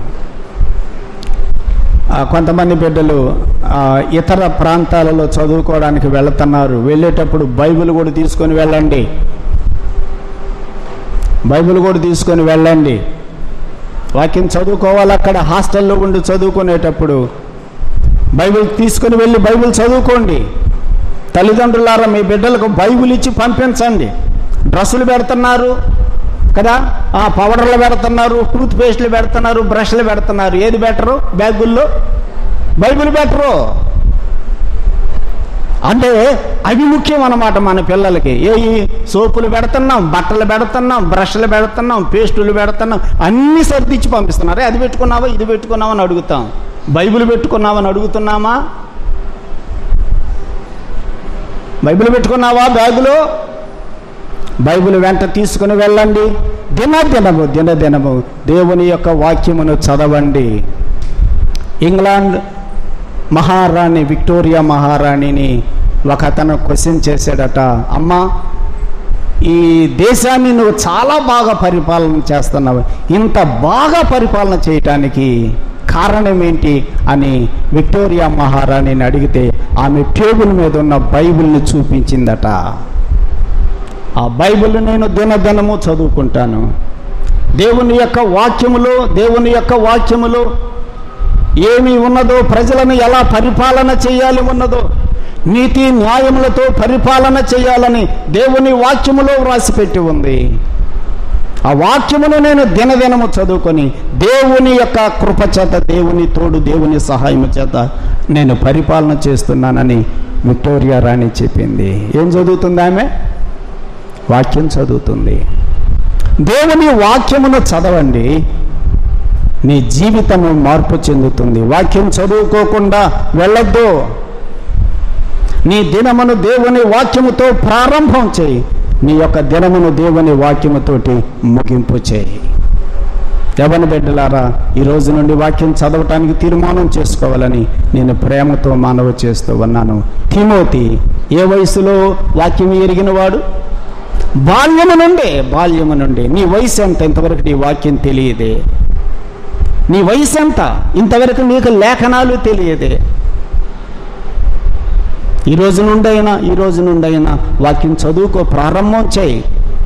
ఆ, కొంతమంది బిడ్డలు ఆ, ఇతర ప్రాంతాలలో చదువుకోవడానికి వెళుతున్నారు వెళ్ళేటప్పుడు బైబిల్ కూడా తీసుకొని వెళ్ళండి బైబిల్ కూడా తీసుకొని వెళ్ళండి వాక్యం చదువుకోవాలి అక్కడ హాస్టల్లో ఉండి చదువుకునేటప్పుడు బైబిల్ తీసుకొని వెళ్ళి బైబిల్ చదువుకోండి తల్లిదండ్రులారా మీ బిడ్డలకు బైబిల్ ఇచ్చి పంపించండి డ్రెస్సులు పెడుతున్నారు కదా ఆ పౌడర్లు పెడుతున్నారు టూత్ పేస్ట్లు పెడుతున్నారు బ్రష్లు పెడుతున్నారు ఏది బెటరు బ్యాగుల్లో బైబిల్ బెటరు అంటే అవి ముఖ్యం అన్నమాట మన పిల్లలకి ఏ ఈ సోపులు పెడుతున్నాం బట్టలు పెడుతున్నాం బ్రష్లు పెడుతున్నాం పేస్టులు పెడుతున్నాం అన్ని సర్దిచ్చి పంపిస్తున్నారు అది పెట్టుకున్నావా ఇది పెట్టుకున్నావా అని అడుగుతాం బైబిల్ పెట్టుకున్నావని అడుగుతున్నామా బైబిల్ పెట్టుకున్నావా బ్యాగులో బైబిల్ వెంట తీసుకుని వెళ్ళండి దినదినము దినదినము దేవుని యొక్క వాక్యమును చదవండి ఇంగ్లాండ్ మహారాణి విక్టోరియా మహారాణిని ఒక అతను క్వశ్చన్ చేశాడట అమ్మా ఈ దేశాన్ని నువ్వు చాలా బాగా పరిపాలన చేస్తున్నావు ఇంత బాగా పరిపాలన చేయటానికి కారణం ఏంటి అని విక్టోరియా మహారాణిని అడిగితే ఆమె టేబుల్ మీద ఉన్న బైబిల్ని చూపించిందట ఆ బైబిల్ నేను దినదినము చదువుకుంటాను దేవుని యొక్క వాక్యములో దేవుని యొక్క వాక్యములో ఏమి ఉన్నదో ప్రజలను ఎలా పరిపాలన చేయాలి ఉన్నదో నీతి న్యాయములతో పరిపాలన చేయాలని దేవుని వాక్యములో వ్రాసిపెట్టి ఉంది ఆ వాక్యమును నేను దినదినము చదువుకొని దేవుని యొక్క కృప చేత దేవుని తోడు దేవుని సహాయం చేత నేను పరిపాలన చేస్తున్నానని విక్టోరియా రాణి చెప్పింది ఏం చదువుతుంది ఆమె వాక్యం చదువుతుంది దేవుని వాక్యమును చదవండి నీ జీవితము మార్పు చెందుతుంది వాక్యం చదువుకోకుండా వెళ్ళొద్దు నీ దినమును దేవుని వాక్యముతో ప్రారంభం చేయి నీ యొక్క దినమును దేవుని వాక్యముతోటి ముగింపు చేయి యవన బిడ్డలారా ఈ రోజు నుండి వాక్యం చదవటానికి తీర్మానం చేసుకోవాలని నేను ప్రేమతో మానవ చేస్తూ ఉన్నాను తిమోతి ఏ వయసులో వాక్యం ఎరిగినవాడు బాల్యము నుండే బాల్యము నుండి నీ వయసు ఎంత ఇంతవరకు నీ వాక్యం తెలియదే నీ వయసు ఎంత ఇంతవరకు నీకు లేఖనాలు తెలియదే ఈ రోజు నుండైనా ఈ రోజు నుండైనా వాక్యం చదువుకో ప్రారంభం చేయి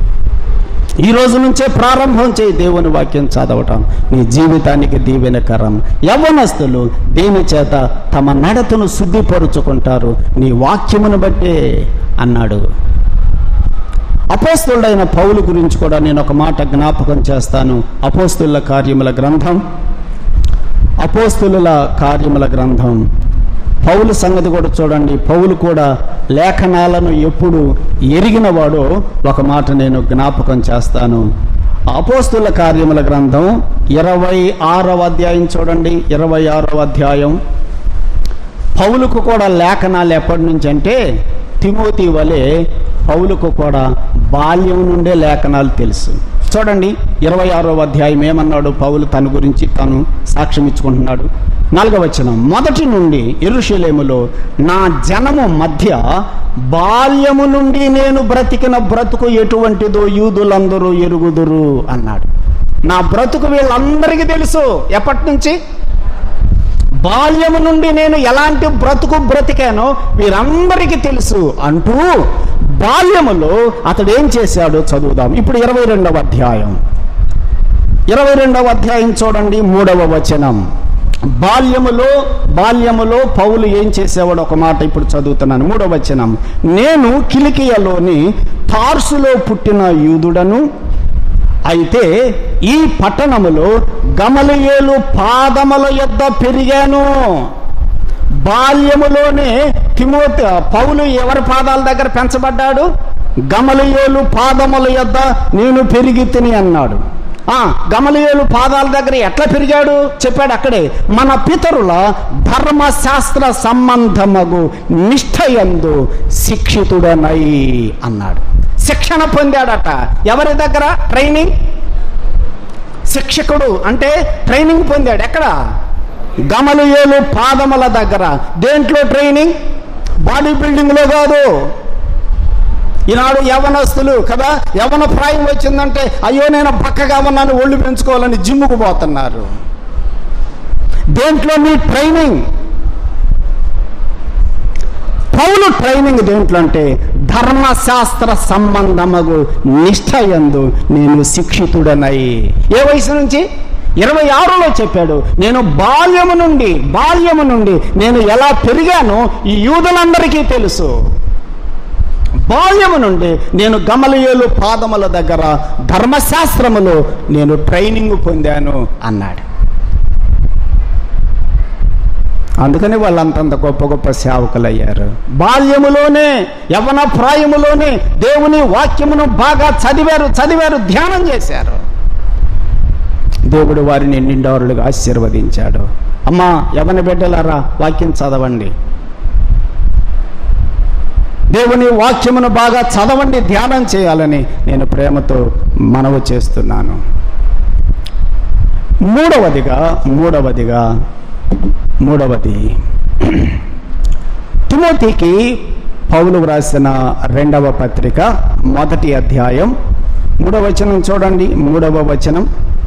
ఈ రోజు నుంచే ప్రారంభం చేయి దేవుని వాక్యం చదవటం నీ జీవితానికి దీవెనకరం యవ్వనస్తులు దేని చేత తమ నడతను శుద్ధిపరుచుకుంటారు నీ వాక్యమును బట్టే అన్నాడు అపోస్తుడైన పౌలు గురించి కూడా నేను ఒక మాట జ్ఞాపకం చేస్తాను అపోస్తుల కార్యముల గ్రంథం అపోస్తుల కార్యముల గ్రంథం పౌలు సంగతి కూడా చూడండి పౌలు కూడా లేఖనాలను ఎప్పుడు ఎరిగినవాడో ఒక మాట నేను జ్ఞాపకం చేస్తాను అపోస్తుల కార్యముల గ్రంథం ఇరవై ఆరవ అధ్యాయం చూడండి ఇరవై ఆరవ అధ్యాయం పౌలుకు కూడా లేఖనాలు ఎప్పటి నుంచి అంటే తిమోతి వలె పౌలుకు కూడా బాల్యం నుండే లేఖనాలు తెలుసు చూడండి ఇరవై ఆరో అధ్యాయం ఏమన్నాడు పౌలు తన గురించి తను సాక్ష్యం ఇచ్చుకుంటున్నాడు నాలుగవ వచనం మొదటి నుండి ఎరుషలేములో నా జనము మధ్య బాల్యము నుండి నేను బ్రతికిన బ్రతుకు ఎటువంటిదో యూదులందరూ ఎరుగుదురు అన్నాడు నా బ్రతుకు వీళ్ళందరికీ తెలుసు ఎప్పటి నుంచి బాల్యము నుండి నేను ఎలాంటి బ్రతుకు బ్రతికానో వీరందరికీ తెలుసు అంటూ బాల్యములో అతడు ఏం చేశాడో చదువుదాం ఇప్పుడు ఇరవై రెండవ అధ్యాయం ఇరవై రెండవ అధ్యాయం చూడండి మూడవ వచనం బాల్యములో బాల్యములో పౌలు ఏం చేసేవాడు ఒక మాట ఇప్పుడు చదువుతున్నాను మూడవ వచనం నేను కిలికియలోని తార్సులో పుట్టిన యూదుడను అయితే ఈ పట్టణములో గమలయేలు పాదముల యొద్ద పెరిగాను బాల్యములోనే తిమోతి పౌలు ఎవరి పాదాల దగ్గర పెంచబడ్డాడు గమలయేలు పాదముల యొద్ద నేను పెరిగి తిని అన్నాడు ఆ గమలయేలు పాదాల దగ్గర ఎట్లా పెరిగాడు చెప్పాడు అక్కడే మన పితరుల ధర్మశాస్త్ర సంబంధమగు నిష్ఠయందు శిక్షితుడనై అన్నాడు శిక్షణ పొందాడట ఎవరి దగ్గర ట్రైనింగ్ శిక్షకుడు అంటే ట్రైనింగ్ పొందాడు ఎక్కడ గమలయేలు పాదముల దగ్గర దేంట్లో ట్రైనింగ్ బాడీ బిల్డింగ్లో కాదు ఈనాడు యవనస్తులు కదా యవన ప్రాయం వచ్చిందంటే అయ్యో నేను పక్కగా ఉన్నాను ఒళ్ళు పెంచుకోవాలని జిమ్ముకు పోతున్నారు దేంట్లో మీ ట్రైనింగ్ పౌలు ట్రైనింగ్ దేంట్లో అంటే ధర్మశాస్త్ర సంబంధమగు నిష్ఠయందు నేను శిక్షితుడనై ఏ వయసు నుంచి ఇరవై ఆరులో చెప్పాడు నేను బాల్యము నుండి బాల్యము నుండి నేను ఎలా పెరిగానో ఈ యూదులందరికీ తెలుసు బాల్యము నుండి నేను గమలయేలు పాదముల దగ్గర ధర్మశాస్త్రములో నేను ట్రైనింగ్ పొందాను అన్నాడు అందుకని వాళ్ళంతంత గొప్ప గొప్ప సేవకులు అయ్యారు బాల్యములోనే యవన ప్రాయములోనే దేవుని వాక్యమును బాగా చదివారు చదివారు ధ్యానం చేశారు దేవుడు వారిని నిండవరులుగా ఆశీర్వదించాడు అమ్మా యవన బిడ్డలారా వాక్యం చదవండి దేవుని వాక్యమును బాగా చదవండి ధ్యానం చేయాలని నేను ప్రేమతో మనవి చేస్తున్నాను మూడవదిగా మూడవదిగా మూడవది తిమోతికి పౌలు వ్రాసిన రెండవ పత్రిక మొదటి అధ్యాయం మూడవ వచనం చూడండి మూడవ వచనం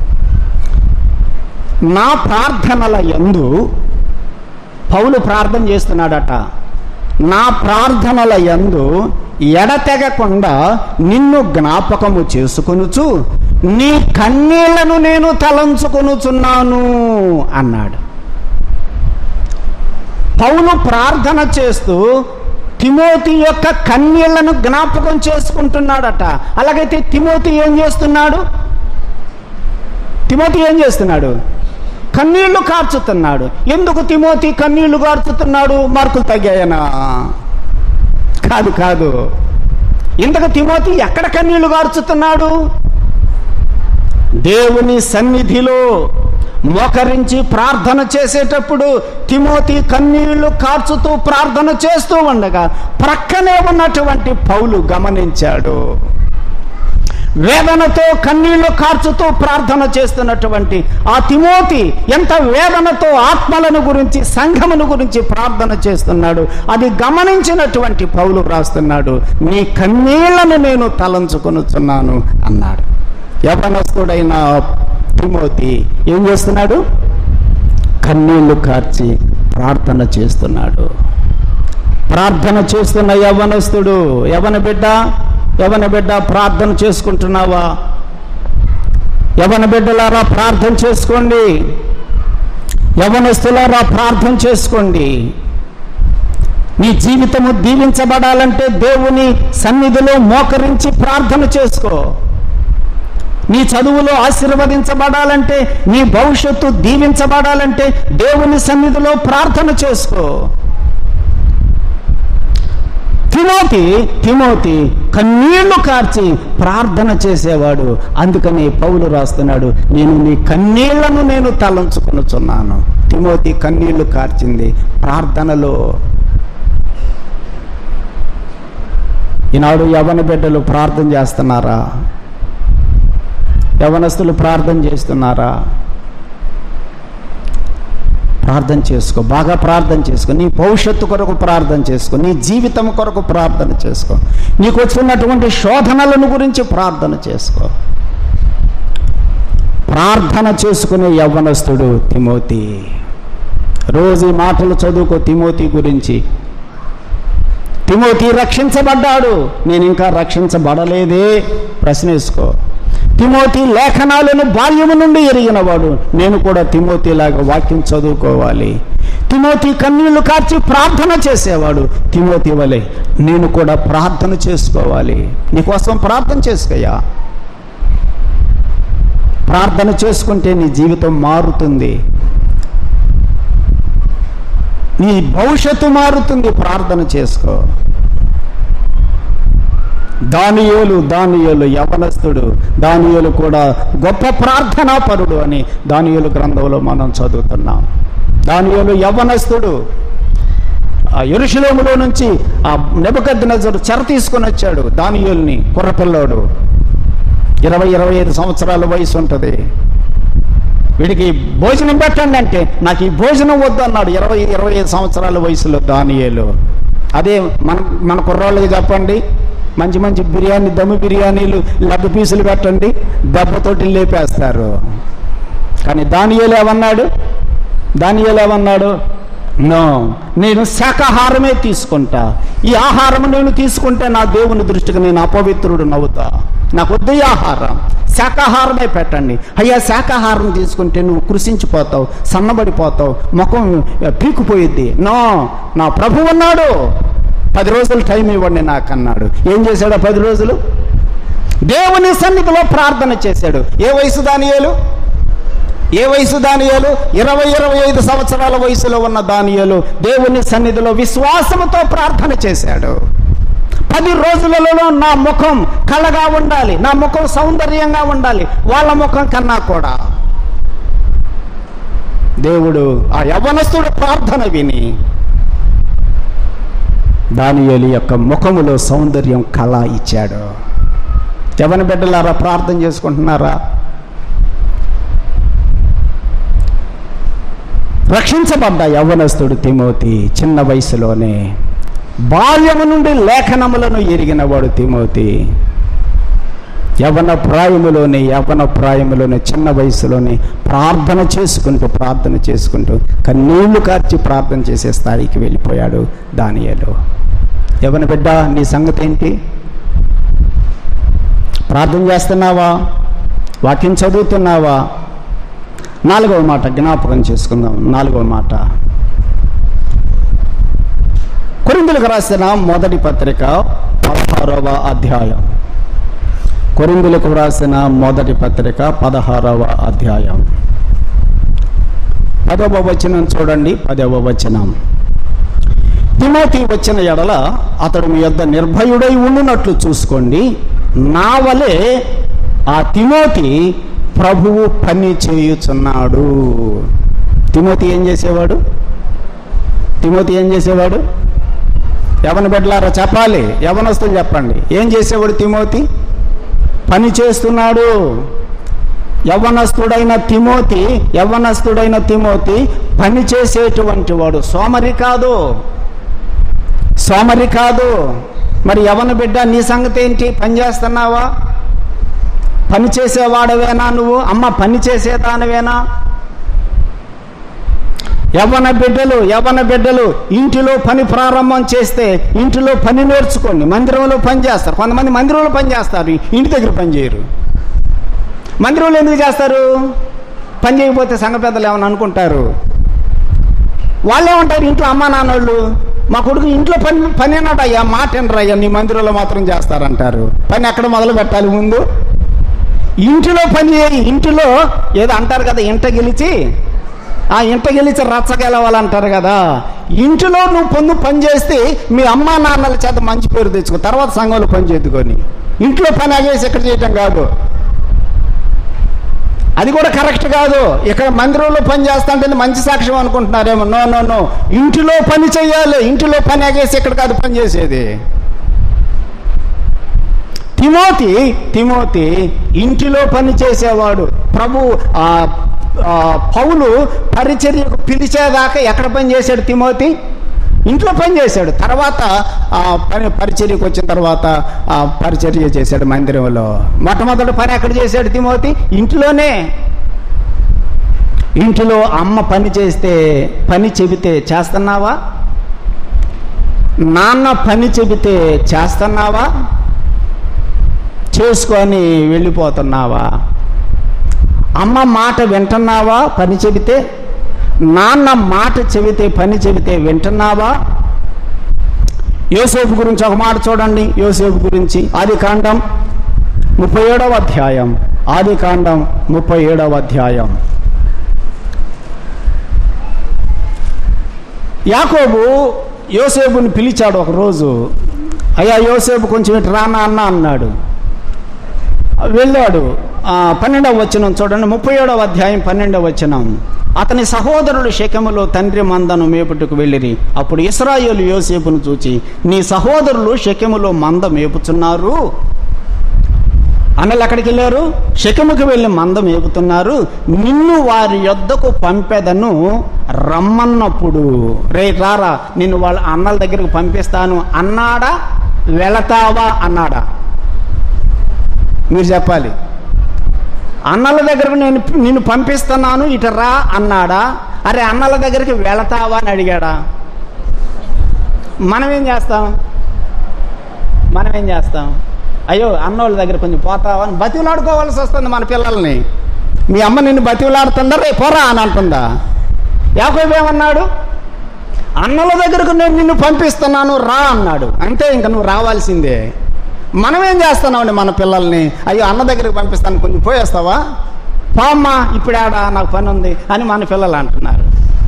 నా ప్రార్థనల యందు పౌలు ప్రార్థన చేస్తున్నాడట నా ప్రార్థనల యందు ఎడతెగకుండా నిన్ను జ్ఞాపకము చేసుకొనుచు నీ కన్నీళ్లను నేను తలంచుకొనుచున్నాను అన్నాడు పౌలు ప్రార్థన చేస్తూ తిమోతి యొక్క కన్నీళ్లను జ్ఞాపకం చేసుకుంటున్నాడట అలాగైతే తిమోతి ఏం చేస్తున్నాడు తిమోతి ఏం చేస్తున్నాడు కన్నీళ్లు కార్చుతున్నాడు ఎందుకు తిమోతి కన్నీళ్లు కార్చుతున్నాడు మార్కులు తగ్గాయనా కాదు కాదు ఇంతకు తిమోతి ఎక్కడ కన్నీళ్లు కార్చుతున్నాడు దేవుని సన్నిధిలో మోకరించి ప్రార్థన చేసేటప్పుడు తిమోతి కన్నీళ్లు కార్చుతూ ప్రార్థన చేస్తూ ఉండగా ప్రక్కనే ఉన్నటువంటి పౌలు గమనించాడు వేదనతో కన్నీళ్లు కార్చుతూ ప్రార్థన చేస్తున్నటువంటి ఆ తిమోతి ఎంత వేదనతో ఆత్మలను గురించి సంఘమును గురించి ప్రార్థన చేస్తున్నాడు అది గమనించినటువంటి పౌలు రాస్తున్నాడు నీ కన్నీళ్లను నేను తలంచుకొనుచున్నాను అన్నాడు యవనస్తుడైన తిమోతి ఏం చేస్తున్నాడు కన్నీళ్లు కార్చి ప్రార్థన చేస్తున్నాడు ప్రార్థన చేస్తున్న యవనస్తుడు యవన బిడ్డ యవన బిడ్డ ప్రార్థన చేసుకుంటున్నావా యవన బిడ్డలారా ప్రార్థన చేసుకోండి యవనస్తులారా ప్రార్థన చేసుకోండి నీ జీవితము దీవించబడాలంటే దేవుని సన్నిధిలో మోకరించి ప్రార్థన చేసుకో నీ చదువులో ఆశీర్వదించబడాలంటే నీ భవిష్యత్తు దీవించబడాలంటే దేవుని సన్నిధిలో ప్రార్థన చేసుకో తిమోతి తిమోతి కన్నీళ్లు కార్చి ప్రార్థన చేసేవాడు అందుకని పౌలు రాస్తున్నాడు నేను నీ కన్నీళ్లను నేను తలంచుకొనుచున్నాను తిమోతి కన్నీళ్లు కార్చింది ప్రార్థనలో ఈనాడు యవన బిడ్డలు ప్రార్థన చేస్తున్నారా యవనస్తులు ప్రార్థన చేస్తున్నారా ప్రార్థన చేసుకో బాగా ప్రార్థన చేసుకో నీ భవిష్యత్తు కొరకు ప్రార్థన చేసుకో నీ జీవితం కొరకు ప్రార్థన చేసుకో నీకు వచ్చినటువంటి శోధనలను గురించి ప్రార్థన చేసుకో ప్రార్థన చేసుకునే యవ్వనస్తుడు తిమోతి రోజు ఈ మాటలు చదువుకో తిమోతి గురించి తిమోతి రక్షించబడ్డాడు నేను ఇంకా రక్షించబడలేదే ప్రశ్నేసుకో తిమోతి లేఖనాలను బాల్యము నుండి ఎరిగినవాడు నేను కూడా తిమోతిలాగా వాక్యం చదువుకోవాలి తిమోతి కన్నీళ్లు కార్చి ప్రార్థన చేసేవాడు తిమోతి వలె నేను కూడా ప్రార్థన చేసుకోవాలి నీకోసం ప్రార్థన చేసుకోయా ప్రార్థన చేసుకుంటే నీ జీవితం మారుతుంది నీ భవిష్యత్తు మారుతుంది ప్రార్థన చేసుకో దానియోలు దానియోలు యవనస్తుడు దానియోలు కూడా గొప్ప ప్రార్థనా పరుడు అని దానియోలు గ్రంథంలో మనం చదువుతున్నాం దానియోలు యవనస్తుడు ఆ ఎరుషులేములో నుంచి ఆ నెబకద్నజరు చెర తీసుకొని వచ్చాడు దానియోల్ని కుర్రపిల్లోడు ఇరవై ఇరవై ఐదు సంవత్సరాల వయసు ఉంటుంది వీడికి భోజనం పెట్టండి అంటే నాకు ఈ భోజనం వద్దు అన్నాడు ఇరవై ఇరవై ఐదు సంవత్సరాల వయసులో దానియేలు అదే మన మన కుర్రోళ్ళకి చెప్పండి మంచి మంచి బిర్యానీ దమ్ము బిర్యానీలు లడ్డు పీసులు పెట్టండి దెబ్బతోటి లేపేస్తారు కానీ దానియేలు ఏమన్నాడు దానియేలు ఏమన్నాడు నో నేను శాకాహారమే తీసుకుంటా ఈ ఆహారం నేను తీసుకుంటే నా దేవుని దృష్టికి నేను అపవిత్రుడు నవ్వుతా నాకు వద్దు ఈ ఆహారం శాకాహారమే పెట్టండి అయ్యా శాకాహారం తీసుకుంటే నువ్వు కృషించిపోతావు సన్నబడిపోతావు ముఖం పీకుపోయిద్ది నో నా ప్రభు అన్నాడు పది రోజులు టైం ఇవ్వండి నాకు అన్నాడు ఏం చేశాడు ఆ పది రోజులు దేవుని సన్నిధిలో ప్రార్థన చేశాడు ఏ వయసు దానియేలు ఏ వయసు దానియాలు ఇరవై ఇరవై ఐదు సంవత్సరాల వయసులో ఉన్న దానియాలు దేవుని సన్నిధిలో విశ్వాసముతో ప్రార్థన చేశాడు పది రోజులలో నా ముఖం కళగా ఉండాలి నా ముఖం సౌందర్యంగా ఉండాలి వాళ్ళ ముఖం కన్నా కూడా దేవుడు ఆ యవనస్తుడు ప్రార్థన విని దానియేలు యొక్క ముఖములో సౌందర్యం కళ ఇచ్చాడు ఎవరి బిడ్డలారా ప్రార్థన చేసుకుంటున్నారా రక్షించబడ్డ యవ్వనస్తుడు తిమోతి చిన్న వయసులోనే బాల్యము నుండి లేఖనములను ఎరిగినవాడు తిమోతి యవన ప్రాయములోనే యవన ప్రాయములోనే చిన్న వయసులోనే ప్రార్థన చేసుకుంటూ ప్రార్థన చేసుకుంటూ కన్నీళ్లు కార్చి ప్రార్థన చేసే స్థాయికి వెళ్ళిపోయాడు దానియలు యవన బిడ్డ నీ సంగతి ఏంటి ప్రార్థన చేస్తున్నావా వాక్యం చదువుతున్నావా నాలుగవ మాట జ్ఞాపకం చేసుకుందాం నాలుగవ మాట కొరిందులకు రాసిన మొదటి పత్రిక పదహారవ అధ్యాయం కొరిందులకు వ్రాసిన మొదటి పత్రిక పదహారవ అధ్యాయం పదవ వచనం చూడండి పదవ వచనం తిమోతి వచ్చిన ఎడల అతడు మీ యొద్ద నిర్భయుడై ఉండునట్లు చూసుకోండి నా వలె ఆ తిమోతి ప్రభువు పని చేయుచున్నాడు తిమోతి ఏం చేసేవాడు తిమోతి ఏం చేసేవాడు యవన బిడ్డలారా చెప్పాలి యవనస్తులు చెప్పండి ఏం చేసేవాడు తిమోతి పని చేస్తున్నాడు యవ్వనస్తుడైన తిమోతి యవ్వనస్తుడైన తిమోతి పని చేసేటువంటి వాడు సోమరి కాదు సోమరి కాదు మరి యవన బిడ్డ నీ సంగతి ఏంటి పని చేస్తున్నావా పని చేసేవాడవేనా నువ్వు అమ్మ పని చేసేదానవేనా యవ్వన బిడ్డలు యవ్వన బిడ్డలు ఇంటిలో పని ప్రారంభం చేస్తే ఇంటిలో పని నేర్చుకోండి మందిరంలో పని చేస్తారు కొంతమంది మందిరంలో పని చేస్తారు ఇంటి దగ్గర పని చేయరు మందిరంలో ఎందుకు చేస్తారు పని చేయకపోతే సంఘ పెద్దలు ఏమని అనుకుంటారు వాళ్ళే ఉంటారు ఇంట్లో అమ్మా నాన్నోళ్ళు మా కొడుకు ఇంట్లో పని పని అన్నట్టు అయ్యా మాట అయ్యా నీ మందిరంలో మాత్రం చేస్తారంటారు పని ఎక్కడ మొదలు పెట్టాలి ముందు ఇంటిలో పని చేయి ఇంటిలో ఏదో అంటారు కదా ఇంట గెలిచి ఆ ఇంట గెలిచి రచ్చగెలవాలంటారు కదా ఇంటిలో నువ్వు పొందు పని చేస్తే మీ అమ్మా నాన్నల చేత మంచి పేరు తెచ్చుకో తర్వాత సంఘంలో పని చేద్దుకొని ఇంట్లో పని ఆగేసి ఇక్కడ చేయటం కాదు అది కూడా కరెక్ట్ కాదు ఇక్కడ మందిరంలో పని చేస్తా అంటే మంచి సాక్ష్యం అనుకుంటున్నారేమో నో నో నో ఇంటిలో పని చేయాలి ఇంటిలో పని ఆగేసి ఇక్కడ కాదు పని చేసేది తిమోతి తిమోతి ఇంటిలో పని చేసేవాడు ప్రభు ఆ ఆ, పౌలు పరిచర్యకు పిలిచేదాకా ఎక్కడ పని చేశాడు తిమోతి ఇంట్లో పని చేశాడు తర్వాత ఆ పని పరిచర్యకు వచ్చిన తర్వాత ఆ పరిచర్య చేశాడు మందిరంలో మొట్టమొదటి పని ఎక్కడ చేశాడు తిమోతి ఇంట్లోనే ఇంటిలో అమ్మ పని చేస్తే పని చెబితే చేస్తున్నావా నాన్న పని చెబితే చేస్తున్నావా చేసుకొని వెళ్ళిపోతున్నావా అమ్మ మాట వింటున్నావా పని చెబితే నాన్న మాట చెబితే పని చెబితే వింటున్నావా యోసేపు గురించి ఒక మాట చూడండి యోసేపు గురించి ఆది కాండం ముప్పై ఏడవ అధ్యాయం ఆది కాండం ముప్పై ఏడవ అధ్యాయం యాకోబు యోసేపుని పిలిచాడు ఒకరోజు అయ్యా యోసేపు కొంచెం ఇటు రానా అన్న అన్నాడు వెళ్ళాడు ఆ, పన్నెండవ వచనం చూడండి ముప్పై ఏడవ అధ్యాయం పన్నెండవ వచనం అతని సహోదరుడు శకెములో తండ్రి మందను మేపుటకు వెళ్ళిరి అప్పుడు ఇస్రాయేలు యోసేపును చూచి నీ సహోదరులు శకెములో మంద మేపుచున్నారు అన్నలు ఎక్కడికి వెళ్ళారు శకెముకి వెళ్ళి మంద మేపుతున్నారు నిన్ను వారి యొద్దకు పంపెదను రమ్మన్నప్పుడు రే రారా నిన్ను వాళ్ళ అన్నల దగ్గరకు పంపిస్తాను అన్నాడా వెళతావా అన్నాడా మీరు చెప్పాలి అన్నల దగ్గరకు నేను నిన్ను పంపిస్తున్నాను ఇటు రా అన్నాడా అరే అన్నల దగ్గరికి వెళతావా అని అడిగాడా మనం ఏం చేస్తాం మనం ఏం చేస్తాం అయ్యో అన్నోళ్ళ దగ్గర కొంచెం పోతావా అని బతివులాడుకోవాల్సి వస్తుంది మన పిల్లల్ని మీ అమ్మ నిన్ను బతివులాడుతుందా రే పోరా అని అంటుందా యాకోబు ఏమన్నాడు అన్నల దగ్గరకు నేను నిన్ను పంపిస్తున్నాను రా అన్నాడు అంతే ఇంకా నువ్వు రావాల్సిందే మనం ఏం చేస్తున్నామండి మన పిల్లల్ని అయ్యో అన్న దగ్గరికి పంపిస్తాను కొంచెం పోయేస్తావా పామ్మా ఇప్పుడాడా నాకు పని ఉంది అని మన పిల్లలు అంటున్నారు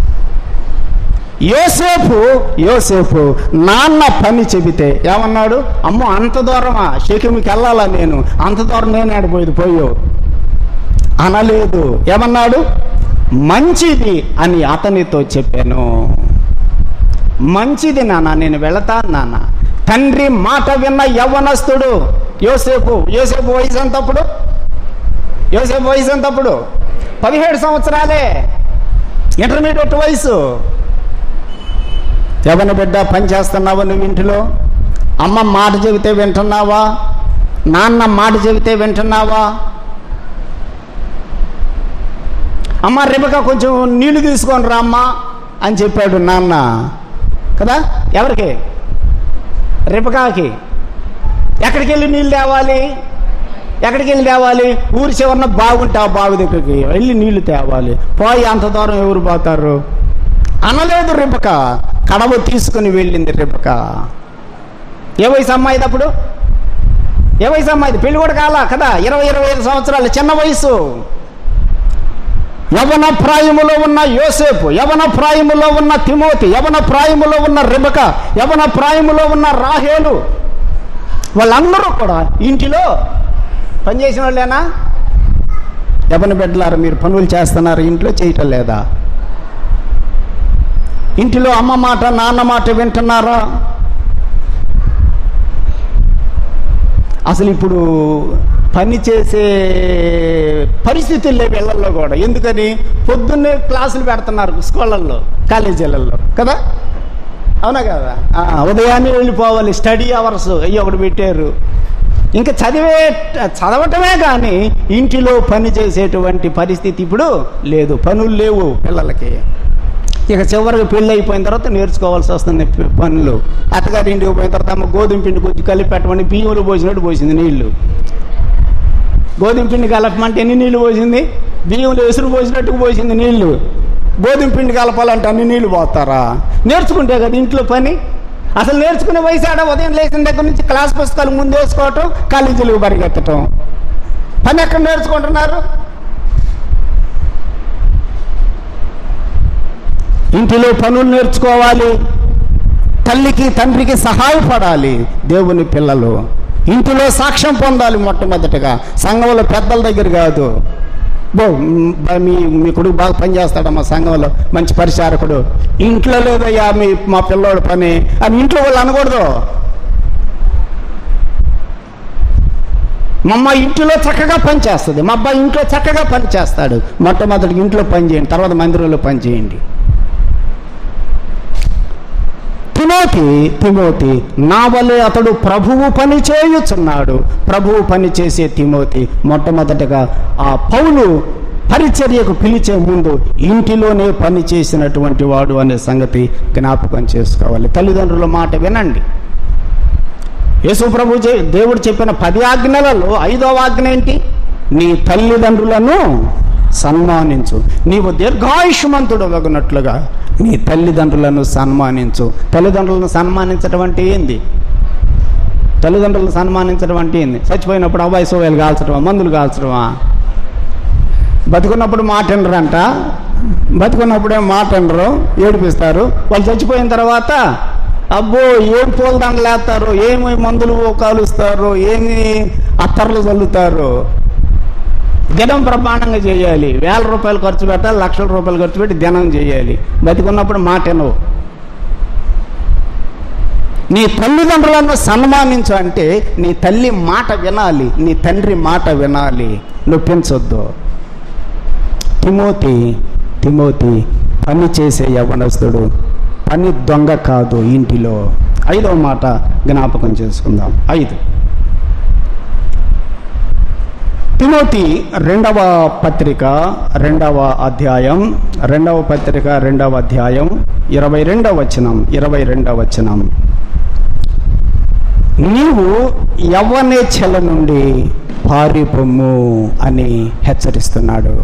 యోసేపు యోసేపు నాన్న పని చెబితే ఏమన్నాడు అమ్మో అంత దూరమా షేకిమికి వెళ్ళాలా నేను అంత దూరం నేను ఆడిపోయేది పోయో అనలేదు ఏమన్నాడు మంచిది అని అతనితో చెప్పాను మంచిది నాన్న నేను వెళతాను నాన్న తండ్రి మాట విన్న యవ్వనస్తుడు యోసేపు యోసేపు వయసు ఎంతప్పుడు యోసేపు వయసు ఎంతప్పుడు పదిహేడు సంవత్సరాలే ఇంటర్మీడియట్ వయసు యవన బిడ్డ పని చేస్తున్నావా నువ్వు ఇంటిలో అమ్మ మాట చెబితే వింటున్నావా నాన్న మాట చెబితే వింటున్నావా అమ్మ రేపక కొంచెం నీళ్లు తీసుకొని రా అమ్మా అని చెప్పాడు నాన్న కదా ఎవరికి రేపకాకి ఎక్కడికి వెళ్ళి నీళ్ళు తేవాలి ఎక్కడికి వెళ్ళి తేవాలి ఊరి చివరన బాగుంటే ఆ బావి దగ్గరికి వెళ్ళి నీళ్లు తేవాలి పోయి అంత దూరం ఎవరు పోతారు అనలేదు రిపక కడవ తీసుకుని వెళ్ళింది రిపక ఏ వయసు అమ్మాయిది అప్పుడు ఏ వయసు అమ్మాయిది పెళ్లి కూడా కాలా కదా ఇరవై ఇరవై ఐదు సంవత్సరాలు చిన్న వయసు యవన ప్రాయములో ఉన్న యోసేపు యవన ప్రాయములో ఉన్న తిమోతి యవన ప్రాయములో ఉన్న రిబక యవన ప్రాయములో ఉన్న రాహేలు వాళ్ళందరూ కూడా ఇంటిలో పనిచేసిన వాళ్ళేనా యవన బిడ్డలారు మీరు పనులు చేస్తున్నారు ఇంట్లో చేయటం లేదా ఇంటిలో అమ్మ మాట నాన్న మాట వింటున్నారా అసలు ఇప్పుడు పని చేసే పరిస్థితులు లేవు ఇళ్లలో కూడా ఎందుకని పొద్దున్నే క్లాసులు పెడుతున్నారు స్కూళ్ళల్లో కాలేజీలలో కదా అవునా కదా ఆ, ఉదయాన్నే వెళ్ళిపోవాలి స్టడీ అవర్స్ అయ్యి ఒకటి పెట్టారు ఇంకా చదివే చదవటమే కానీ ఇంటిలో పని చేసేటువంటి పరిస్థితి ఇప్పుడు లేదు పనులు లేవు పిల్లలకి ఇక చివరికి పెళ్ళి అయిపోయిన తర్వాత నేర్చుకోవాల్సి వస్తుంది ప- పనులు అత్తగారి ఇంటికి పోయిన తర్వాత అమ్మ గోధుమ పిండి కొద్ది కలిపి పెట్టమని బియ్యంలో పోసినట్టు పోసింది నీళ్లు గోధుమ పిండి కలపమంటే ఎన్ని నీళ్లు పోసింది బియ్యంలో ఎసురు పోసినట్టు పోసింది నీళ్లు గోధుమ పిండి కలపాలంటే అన్ని నీళ్లు పోతారా నేర్చుకుంటే కదా ఇంట్లో పని అసలు నేర్చుకునే వయసు ఆడ ఉదయం లేచిన దగ్గర నుంచి క్లాస్ పుస్తకాలు ముందు వేసుకోవటం కాలేజీలకు పరిగెత్తటం పని ఎక్కడ నేర్చుకుంటున్నారు ఇంటిలో పనులు నేర్చుకోవాలి తల్లికి తండ్రికి సహాయపడాలి దేవుని పిల్లలు ఇంటిలో సాక్ష్యం పొందాలి మొట్టమొదటిగా సంఘంలో పెద్దల దగ్గర కాదు బో మ్, బా- మీ మీ కొడుకు బాగా పని చేస్తాడమ్మా సంఘంలో మంచి పరిచారకుడు ఇంట్లో లేదయ్యా మీ మా పిల్లోడు పని అని ఇంట్లో వాళ్ళు అనకూడదు మా అమ్మ ఇంటిలో చక్కగా పని చేస్తుంది మా అబ్బాయి ఇంట్లో చక్కగా పని చేస్తాడు మొట్టమొదటి ఇంట్లో పని చేయండి తర్వాత మందిరంలో పని చేయండి తిమోతి తిమోతి నా వలె అతడు ప్రభువు పని చేయుచున్నాడు ప్రభువు పని చేసే తిమోతి మొట్టమొదటగా ఆ పౌలు పరిచర్యకు పిలిచే ముందు ఇంటిలోనే పని చేసినటువంటి వాడు అనే సంగతి జ్ఞాపకం చేసుకోవాలి తల్లిదండ్రుల మాట వినండి యేసు ప్రభు చే- దేవుడు చెప్పిన పది ఆజ్ఞలలో ఐదవ ఆజ్ఞ ఏంటి నీ తల్లిదండ్రులను సన్మానించు నీవు దీర్ఘాయుష్మంతుడు వగునట్లుగా నీ తల్లిదండ్రులను సన్మానించు తల్లిదండ్రులను సన్మానించడం అంటే ఏంది తల్లిదండ్రులను సన్మానించడం అంటే ఏంది చచ్చిపోయినప్పుడు అబ్బాయి సోయాలు కాల్చడమా మందులు కాల్చడమా బతుకున్నప్పుడు మాట వినరంట బతుకున్నప్పుడే మాట వినరు ఏడిపిస్తారు వాళ్ళు చచ్చిపోయిన తర్వాత అబ్బో ఏం పూల దండలు వేస్తారు ఏమి మందులు కాలుస్తారు ఏమి అత్తర్లు చల్లుతారు దినం ప్రమాణంగా చేయాలి వేల రూపాయలు ఖర్చు పెట్టాలి లక్షల రూపాయలు ఖర్చు పెట్టి దినం చేయాలి బతికున్నప్పుడు మాట వినవు నీ తల్లిదండ్రులను సన్మానించు అంటే నీ తల్లి మాట వినాలి నీ తండ్రి మాట వినాలి నొప్పించొద్దు తిమోతి తిమోతి పని చేసే యవనస్తుడు పని దొంగ కాదు ఇంటిలో ఐదవ మాట జ్ఞాపకం చేసుకుందాం ఐదు తిమోతి రెండవ పత్రిక రెండవ అధ్యాయం రెండవ పత్రిక రెండవ అధ్యాయం ఇరవై రెండవ వచనం ఇరవై రెండవ వచనం నీవు యవ్వనేచ్ఛల నుండి పారిపొమ్ము అని హెచ్చరిస్తున్నాడు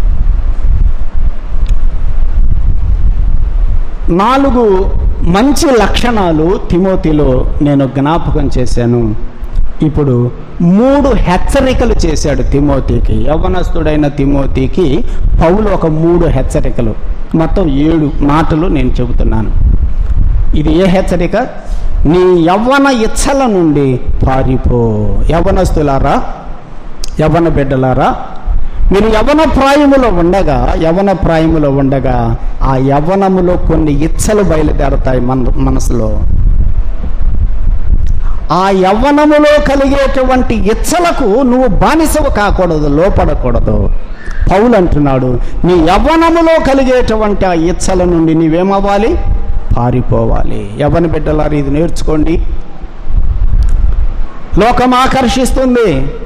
నాలుగు మంచి లక్షణాలు తిమోతిలో నేను జ్ఞాపకం చేశాను ఇప్పుడు మూడు హెచ్చరికలు చేశాడు తిమోతికి యవ్వనస్తుడైన తిమోతికి పౌలు ఒక మూడు హెచ్చరికలు మొత్తం ఏడు మాటలు నేను చెబుతున్నాను ఇది ఏ హెచ్చరిక నీ యవ్వన ఇచ్చల నుండి పారిపో యవ్వనస్తులారా యవ్వన బిడ్డలారా మీరు యవన ప్రాయములో ఉండగా యవన ప్రాయములో ఉండగా ఆ యవనములో కొన్ని ఇచ్చలు బయలుదేరతాయి మన మనసులో ఆ యవ్వనములో కలిగేటువంటి ఇచ్చలకు నువ్వు బానిసవు కాకూడదు లోపడకూడదు పౌలు అంటున్నాడు నీ యవ్వనములో కలిగేటువంటి ఆ ఇచ్చల నుండి నీవేమవ్వాలి పారిపోవాలి యవ్వన బిడ్డలారు ఇది నేర్చుకోండి లోకం ఆకర్షిస్తుంది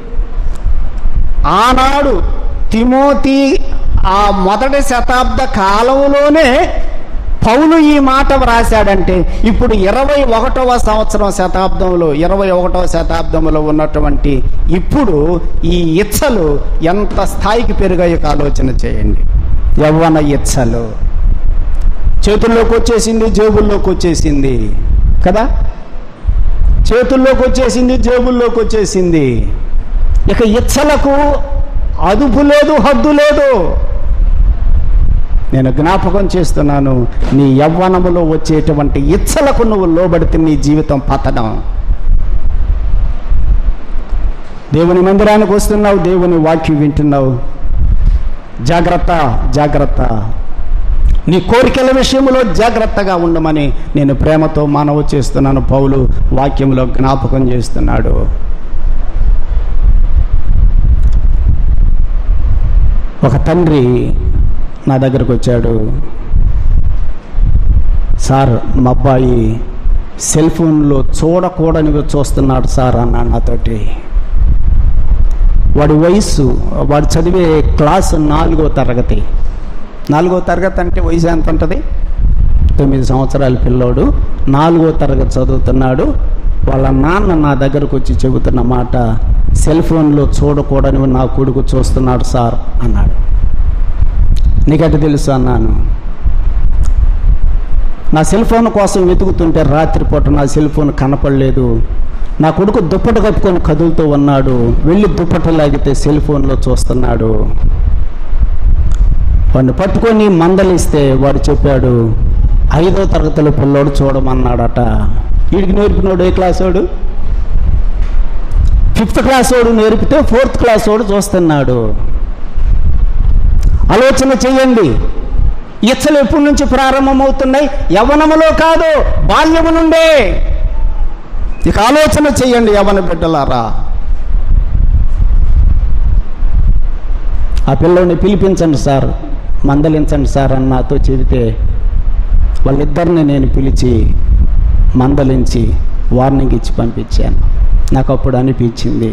ఆనాడు తిమోతి ఆ మొదటి శతాబ్ద కాలంలోనే పౌలు ఈ మాట వ్రాశాడంటే ఇప్పుడు ఇరవై ఒకటవ సంవత్సరం శతాబ్దంలో ఇరవై ఒకటవ శతాబ్దంలో ఉన్నటువంటి ఇప్పుడు ఈ ఇచ్చలు ఎంత స్థాయికి పెరిగాయో ఆలోచన చేయండి యవ్వన ఇచ్చలు చేతుల్లోకి వచ్చేసింది జేబుల్లోకి వచ్చేసింది కదా చేతుల్లోకి వచ్చేసింది జేబుల్లోకి వచ్చేసింది ఇక ఇచ్చలకు అదుపు లేదు హద్దు లేదు నేను జ్ఞాపకం చేస్తున్నాను నీ యవ్వనములో వచ్చేటువంటి ఇచ్చలకు నువ్వు లోబడితే నీ జీవితం పతనం దేవుని మందిరానికి వస్తున్నావు దేవుని వాక్యం వింటున్నావు జాగ్రత్త జాగ్రత్త నీ కోరికల విషయంలో జాగ్రత్తగా ఉండమని నేను ప్రేమతో మానవ చేస్తున్నాను పౌలు వాక్యంలో జ్ఞాపకం చేస్తున్నాడు ఒక తండ్రి నా దగ్గరకు వచ్చాడు సార్ మా అబ్బాయి సెల్ ఫోన్లో చూడకూడనివి చూస్తున్నాడు సార్ అన్నాడు నాతోటి వాడి వయస్సు వాడు చదివే క్లాసు నాలుగో తరగతి నాలుగో తరగతి అంటే వయసు ఎంత ఉంటుంది తొమ్మిది సంవత్సరాల పిల్లోడు నాలుగో తరగతి చదువుతున్నాడు వాళ్ళ నాన్న నా దగ్గరకు వచ్చి చెబుతున్న మాట సెల్ ఫోన్లో చూడకూడనివి నా కొడుకు చూస్తున్నాడు సార్ అన్నాడు నీకట్టు తెలుసు అన్నాను నా సెల్ ఫోన్ కోసం వెతుకుతుంటే రాత్రిపూట నా సెల్ ఫోన్ కనపడలేదు నా కొడుకు దుప్పట కప్పుకొని కదులుతూ ఉన్నాడు వెళ్ళి దుప్పట లాగితే సెల్ ఫోన్లో చూస్తున్నాడు వాడిని పట్టుకొని మందలిస్తే వాడు చెప్పాడు ఐదో తరగతిలో పిల్లోడు చూడమన్నాడట వీడికి నేర్పినోడు ఏ క్లాస్ వాడు ఫిఫ్త్ క్లాస్ వాడు నేర్పితే ఫోర్త్ క్లాస్ వాడు చూస్తున్నాడు ఆలోచన చేయండి ఇచ్చలు ఎప్పటి నుంచి ప్రారంభమవుతున్నాయి యవనములో కాదు బాల్యము నుండే ఇక ఆలోచన చేయండి యవన బిడ్డలారా ఆ పిల్లోని పిలిపించండి సార్ మందలించండి సార్ అని నాతో చెబితే వాళ్ళిద్దరిని నేను పిలిచి మందలించి వార్నింగ్ ఇచ్చి పంపించాను నాకు అప్పుడు అనిపించింది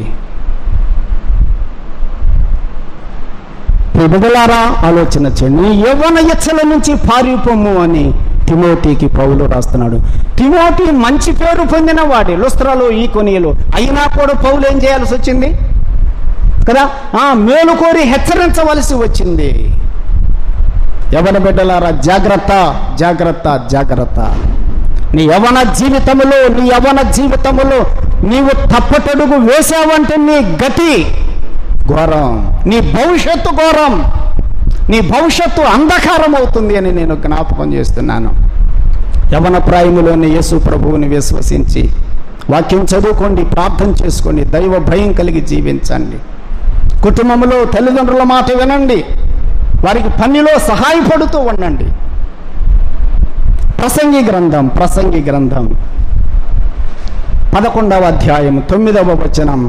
బిడ్డలారా ఆలోచన చేయండి నీ యవ్వన ఇచ్చల నుంచి పారిపోము అని తిమోతికి పౌలు రాస్తున్నాడు తిమోతి మంచి పేరు పొందిన వాడి లుస్త్రాలు ఈ కొనియలు అయినా కూడా పౌలు ఏం చేయాల్సి వచ్చింది కదా ఆ మేలు కోరి హెచ్చరించవలసి వచ్చింది యవన బిడ్డలారా జాగ్రత్త జాగ్రత్త జాగ్రత్త నీ యవన జీవితములో నీ యవన జీవితములో నీవు తప్పటడుగు వేసావంటే నీ గతి ఘోరం నీ భవిష్యత్తు ఘోరం నీ భవిష్యత్తు అంధకారం అవుతుంది అని నేను జ్ఞాపకం చేస్తున్నాను యవన ప్రాయములోని యేసు ప్రభువుని విశ్వసించి వాక్యం చదువుకోండి ప్రార్థన చేసుకోండి దైవ భయం కలిగి జీవించండి కుటుంబంలో తల్లిదండ్రుల మాట వినండి వారికి పనిలో సహాయపడుతూ ఉండండి ప్రసంగి గ్రంథం ప్రసంగి గ్రంథం పదకొండవ అధ్యాయం తొమ్మిదవ వచనం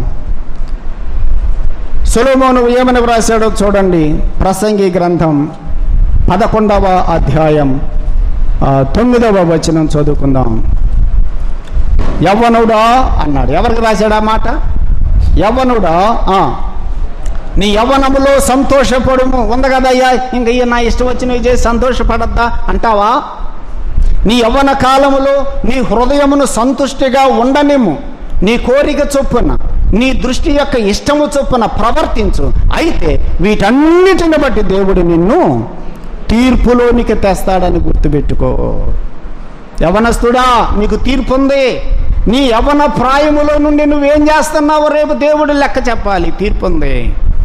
సొలోమోను ఏమని వ్రాశాడో చూడండి ప్రసంగి గ్రంథం పదకొండవ అధ్యాయం ఆ, తొమ్మిదవ వచనం చదువుకుందాం యవ్వనుడా అన్నాడు ఎవరికి రాశాడు ఆ మాట యవ్వనుడా ఆ, నీ యవ్వనములో సంతోషపడుము ఉంది కదయ్యా ఇంక ఇయ్య నా ఇష్టం వచ్చినవి చేసి సంతోషపడద్దా అంటావా నీ యవ్వన కాలములో నీ హృదయమును సంతుష్టిగా ఉండనిమ్ము నీ కోరిక చొప్పున నీ దృష్టి యొక్క ఇష్టము చొప్పున ప్రవర్తించు అయితే వీటన్నిటిని బట్టి దేవుడు నిన్ను తీర్పులోనికి తెస్తాడని గుర్తుపెట్టుకో యవనస్తుడా నీకు తీర్పు ఉంది నీ యవన ప్రాయములో నుండి నువ్వేం చేస్తున్నావు రేపు దేవుడు లెక్క చెప్పాలి తీర్పు ఉంది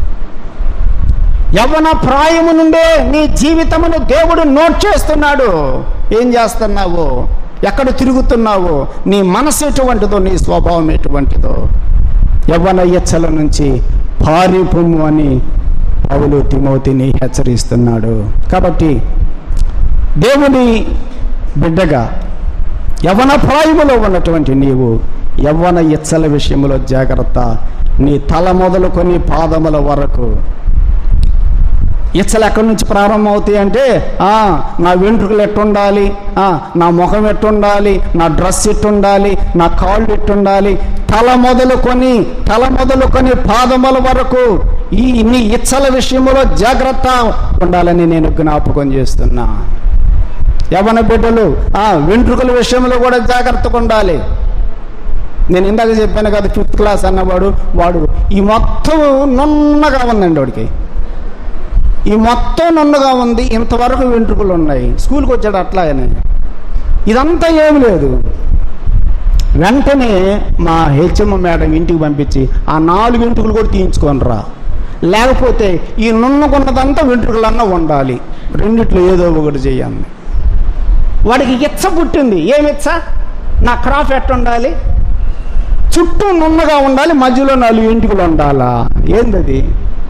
యవన ప్రాయము నుండే నీ జీవితమును దేవుడు నోట్ చేస్తున్నాడు ఏం చేస్తున్నావు ఎక్కడ తిరుగుతున్నావు నీ మనసు ఎటువంటిదో నీ స్వభావం ఎటువంటిదో యవ్వన ఇచ్చల నుంచి పారిపోము అని పౌలు తిమోతిని హెచ్చరిస్తున్నాడు కాబట్టి దేవుని బిడ్డగా యవన ప్రాయములో ఉన్నటువంటి నీవు యవ్వన ఇచ్చల విషయంలో జాగ్రత్త నీ తల మొదలుకొని పాదముల వరకు ఇచ్చలు ఎక్కడి నుంచి ప్రారంభం అవుతాయి అంటే ఆ, నా వెంట్రుకలు ఎట్టుండాలి ఆ, నా ముఖం ఎట్టుండాలి నా డ్రెస్ ఎట్టుండాలి నా కాళ్ళు ఎట్టుండాలి తల మొదలుకొని తల మొదలుకొని పాదముల వరకు ఈ నీ ఇచ్చల విషయంలో జాగ్రత్త ఉండాలని నేను జ్ఞాపకం చేస్తున్నా యవన బిడ్డలు ఆ వెంట్రుకల విషయంలో కూడా జాగ్రత్తగా ఉండాలి నేను ఇందాక చెప్పాను కదా ఫిఫ్త్ క్లాస్ అన్నవాడు వాడు ఈ మొత్తం నున్నగా ఉందండి వాడికి ఈ మొత్తం నున్నగా ఉంది ఇంతవరకు వెంట్రుకలు ఉన్నాయి స్కూల్కి వచ్చాడు అట్లాగనే ఇదంతా ఏమి లేదు వెంటనే మా హెచ్ఎం మేడం ఇంటికి పంపించి ఆ నాలుగు వెంట్రుకలు కూడా తీయించుకొని రా లేకపోతే ఈ నున్నకున్నదంతా వెంట్రుకలన్నా ఉండాలి రెండిట్లో ఏదో ఒకటి చేయాలి వాడికి ఇచ్చ పుట్టింది ఏమి ఇచ్చ నా క్రాఫ్ ఎట్టుండాలి చుట్టూ నున్నగా ఉండాలి మధ్యలో నాలుగు వెంట్రుకలు ఉండాలా ఏందది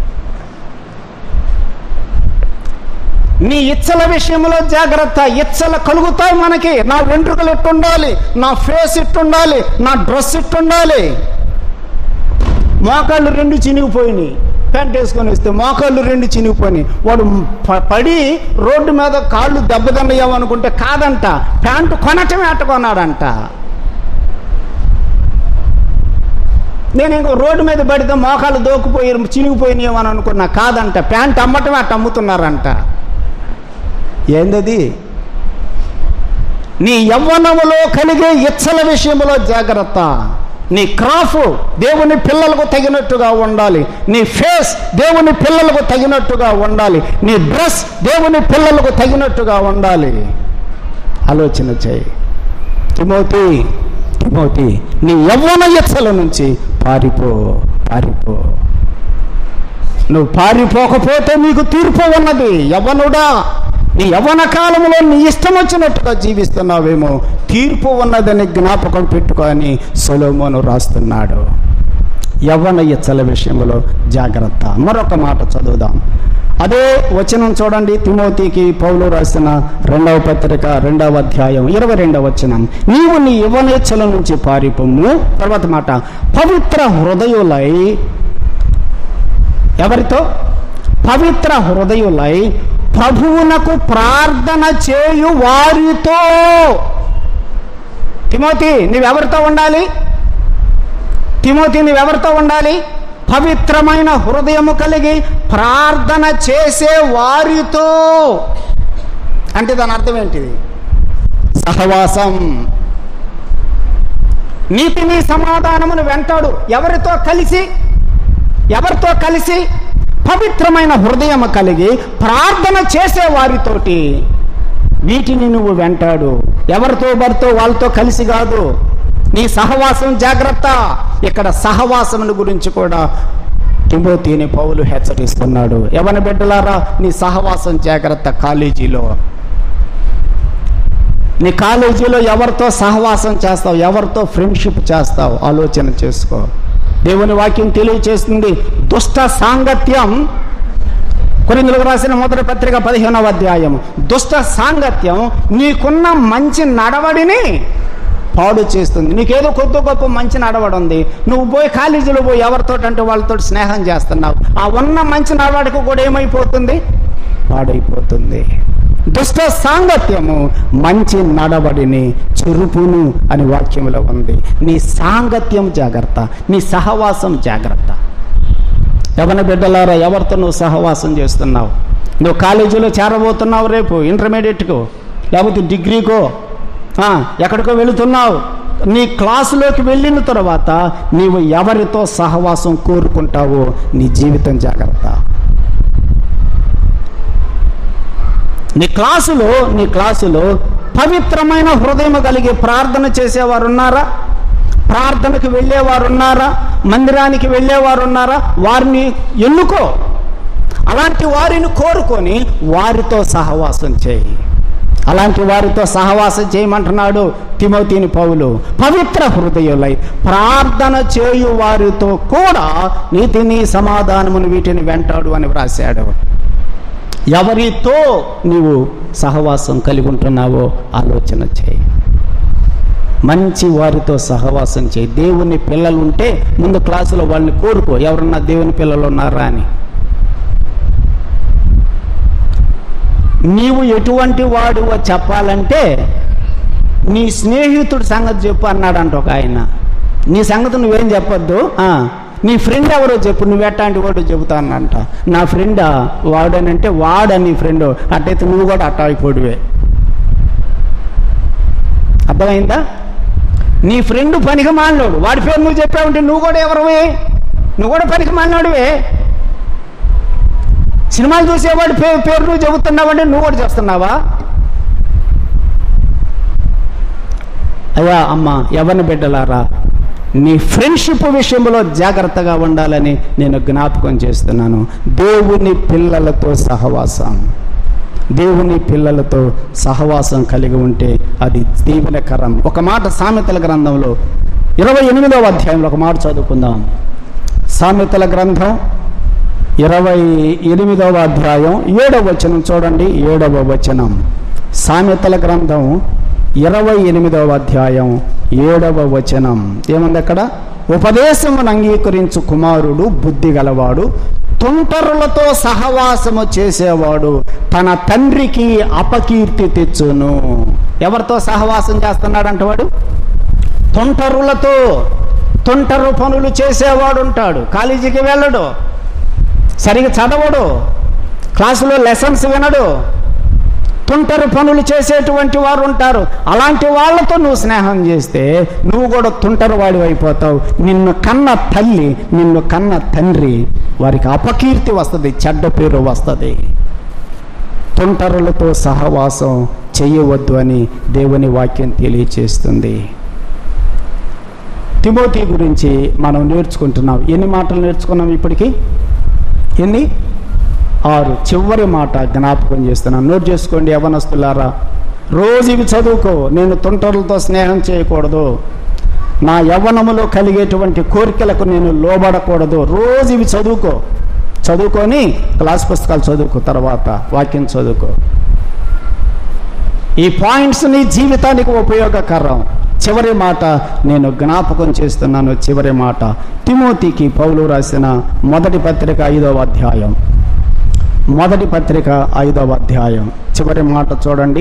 నీ ఇచ్చల విషయంలో జాగ్రత్త ఇచ్చలు కలుగుతాయి మనకి నా వెంట్రుకలు ఎట్టుండాలి నా ఫేస్ ఎట్టుండాలి నా డ్రెస్ ఎట్టుండాలి మోకాళ్ళు రెండు చినిగిపోయినాయి ప్యాంట్ వేసుకొని వస్తే మోకాళ్ళు రెండు చినిగిపోయినాయి వాడు ప- పడి రోడ్డు మీద కాళ్ళు దెబ్బతిన్నాయేమనుకుంటే కాదంట ప్యాంటు కొనటమే అట్టుకున్నాడంట నేను ఇంకో రోడ్డు మీద పడితే మోకాళ్ళు దోకుపోయి చినిగిపోయినాయేమని అనుకున్నా కాదంట ప్యాంట్ అమ్మటమే అట్ట అమ్ముతున్నారంట ఏందది నీ యవ్వనములో కలిగే ఇచ్చల విషయంలో జాగ్రత్త నీ క్రాఫ్ దేవుని పిల్లలకు తగినట్టుగా ఉండాలి నీ ఫేస్ దేవుని పిల్లలకు తగినట్టుగా ఉండాలి నీ డ్రెస్ దేవుని పిల్లలకు తగినట్టుగా ఉండాలి ఆలోచన చేయి తిమోతి తిమోతి నీ యవ్వన ఇచ్చల నుంచి పారిపో పారిపో నువ్వు పారిపోకపోతే నీకు తీర్పు ఉన్నది యవ్వనుడా నీ యవ్వన కాలంలో నీ ఇష్టం వచ్చినట్టుగా జీవిస్తున్నావేమో తీర్పు ఉన్నదని జ్ఞాపకం పెట్టుకొని సొలోమోను రాస్తున్నాడు యవ్వన ఇచ్చల విషయంలో జాగ్రత్త మరొక మాట చదువుదాం అదే వచనం చూడండి తిమోతికి పౌలు రాసిన రెండవ పత్రిక రెండవ అధ్యాయం ఇరవై రెండవ వచనం నీవు నీ యవ్వనేచ్ఛల నుంచి పారిపోము తర్వాత మాట పవిత్ర హృదయులై ఎవరితో పవిత్ర హృదయులై ప్రభువునకు ప్రార్థన చేయు వారితో తిమోతి నీవెవరితో ఉండాలి తిమోతి నీవెవరితో ఉండాలి పవిత్రమైన హృదయము కలిగి ప్రార్థన చేసే వారితో అంటే దాని అర్థం ఏంటిది సహవాసం నీతిని సమాధానమును వెంటాడు ఎవరితో కలిసి ఎవరితో కలిసి పవిత్రమైన హృదయం కలిగి ప్రార్థన చేసే వారితోటి వీటిని నువ్వు వెంటాడు ఎవరితో భర్తో వాళ్ళతో కలిసి కాదు నీ సహవాసం జాగ్రత్త ఇక్కడ సహవాసమును గురించి కూడా తిమోతిని పౌలు హెచ్చరిస్తున్నాడు ఎవరి బిడ్డలారా నీ సహవాసం జాగ్రత్త కాలేజీలో నీ కాలేజీలో ఎవరితో సహవాసం చేస్తావు ఎవరితో ఫ్రెండ్షిప్ చేస్తావు ఆలోచన చేసుకో దేవుని వాక్యం తెలియచేస్తుంది దుష్ట సాంగత్యం కొరిందులకు రాసిన మొదటి పత్రిక పదిహేనవ అధ్యాయం దుష్ట సాంగత్యం నీకున్న మంచి నడవడిని పాడు చేస్తుంది నీకేదో కొద్ది గొప్ప మంచి నడవడి ఉంది నువ్వు పోయి కాలేజీలో పోయి ఎవరితో అంటే వాళ్ళతో స్నేహం చేస్తున్నావు ఆ ఉన్న మంచి నడవడికి కూడా ఏమైపోతుంది పాడైపోతుంది దుష్ట సాంగత్యము మంచి నడవడిని చురుపును అని వాక్యములో ఉంది నీ సాంగత్యం జాగ్రత్త నీ సహవాసం జాగ్రత్త యవన బిడ్డలారా ఎవరితో నువ్వు సహవాసం చేస్తున్నావు నువ్వు కాలేజీలో చేరబోతున్నావు రేపు ఇంటర్మీడియట్కు లేకపోతే డిగ్రీకో ఆ, ఎక్కడికో వెళుతున్నావు నీ క్లాసులోకి వెళ్ళిన తర్వాత నీవు ఎవరితో సహవాసం కోరుకుంటావో నీ జీవితం జాగ్రత్త నీ క్లాసులో నీ క్లాసులో పవిత్రమైన హృదయం కలిగి ప్రార్థన చేసేవారు ఉన్నారా ప్రార్థనకు వెళ్ళేవారు ఉన్నారా మందిరానికి వెళ్ళేవారు ఉన్నారా వారిని ఎన్నుకో అలాంటి వారిని కోరుకొని వారితో సహవాసం చేయి అలాంటి వారితో సహవాసం చేయమంటున్నాడు తిమోతిని పౌలు పవిత్ర హృదయులై ప్రార్థన చేయు వారితో కూడా నీతిని సమాధానమును వీటిని వెంటాడు అని వ్రాశాడు ఎవరితో నీవు సహవాసం కలిగి ఉంటున్నావో ఆలోచన చేయి మంచి వారితో సహవాసం చేయి దేవుని పిల్లలు ఉంటే ముందు క్లాసులో వాళ్ళని కోరుకో ఎవరన్నా దేవుని పిల్లలు ఉన్నారా అని నీవు ఎటువంటి వాడువో చెప్పాలంటే నీ స్నేహితుడి సంగతి చెప్పు అన్నాడంట ఒక ఆయన నీ సంగతి నువ్వేం చెప్పొద్దు ఆ, నీ ఫ్రెండ్ ఎవరో చెప్పు నువ్వు ఎట్లాంటి వాడు చెబుతానంట నా ఫ్రెండా వాడనంటే వాడ నీ ఫ్రెండ్ అట్టయితే నువ్వు కూడా అట్ట అయిపోడువే అర్థమైందా నీ ఫ్రెండ్ పనికి మాలినోడు వాడి పేరు నువ్వు చెప్పావంటే నువ్వు కూడా ఎవరివే నువ్వు కూడా పనికి మాలినోడివే సినిమాలు చూసేవాడి పేరు పేరు నువ్వు చెబుతున్నావంటే నువ్వు కూడా చేస్తున్నావా అయ్యా అమ్మ ఎవరిని బిడ్డలారా నీ ఫ్రెండ్షిప్ విషయంలో జాగ్రత్తగా ఉండాలని నేను జ్ఞాపకం చేస్తున్నాను దేవుని పిల్లలతో సహవాసం దేవుని పిల్లలతో సహవాసం కలిగి ఉంటే అది దీవెనకరం ఒక మాట సామెతల గ్రంథంలో ఇరవై ఎనిమిదవ అధ్యాయంలో ఒక మాట చదువుకుందాం సామెతల గ్రంథం ఇరవై ఎనిమిదవ అధ్యాయం ఏడవ వచనం చూడండి ఏడవ వచనం సామెతల గ్రంథం ఇరవై ఎనిమిదవ అధ్యాయం ఏడవ వచనం ఏముంది అక్కడ ఉపదేశమును అంగీకరించు కుమారుడు బుద్ధి గలవాడు తుంటరులతో సహవాసము చేసేవాడు తన తండ్రికి అపకీర్తి తెచ్చును ఎవరితో సహవాసం చేస్తున్నాడంట వాడు తుంటరులతో తుంటరు పనులు చేసేవాడు ఉంటాడు కాలేజీకి వెళ్ళడు సరిగా చదవడు క్లాసులో లెసన్స్ వినడు తుంటరు పనులు చేసేటువంటి వారు ఉంటారు అలాంటి వాళ్ళతో నువ్వు స్నేహం చేస్తే నువ్వు కూడా తుంటరు వాడి అయిపోతావు నిన్ను కన్న తల్లి నిన్ను కన్న తండ్రి వారికి అపకీర్తి వస్తుంది చెడ్డ పేరు వస్తుంది తుంటరులతో సహవాసం చేయవద్దు అని దేవుని వాక్యం తెలియచేస్తుంది తిమోతి గురించి మనం నేర్చుకుంటున్నాం ఎన్ని మాటలు నేర్చుకున్నాం ఇప్పటికీ ఎన్ని ఆరు చివరి మాట జ్ఞాపకం చేస్తున్నాను నోట్ చేసుకోండి యవనస్తులారా రోజు ఇవి చదువుకో నేను తుంటరులతో స్నేహం చేయకూడదు నా యవ్వనములో కలిగేటువంటి కోరికలకు నేను లోబడకూడదు రోజు ఇవి చదువుకో చదువుకొని క్లాస్ పుస్తకాలు చదువుకో తర్వాత వాక్యం చదువుకో ఈ పాయింట్స్ నీ జీవితానికి ఉపయోగకరం చివరి మాట నేను జ్ఞాపకం చేస్తున్నాను చివరి మాట తిమోతికి పౌలు రాసిన మొదటి పత్రిక ఐదవ అధ్యాయం మొదటి పత్రిక ఐదవ అధ్యాయం చివరి మాట చూడండి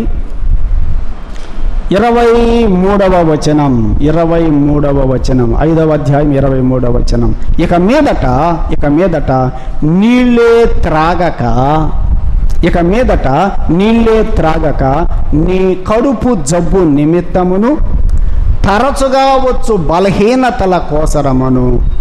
ఇరవై మూడవ వచనం ఇరవై మూడవ వచనం ఐదవ అధ్యాయం ఇరవై మూడవ వచనం ఇక మీదట ఇక మీదట నీళ్ళే త్రాగక ఇక మీదట నీళ్ళే త్రాగక నీ కడుపు జబ్బు నిమిత్తమును తరచుగా వచ్చు బలహీనతల కోసరమును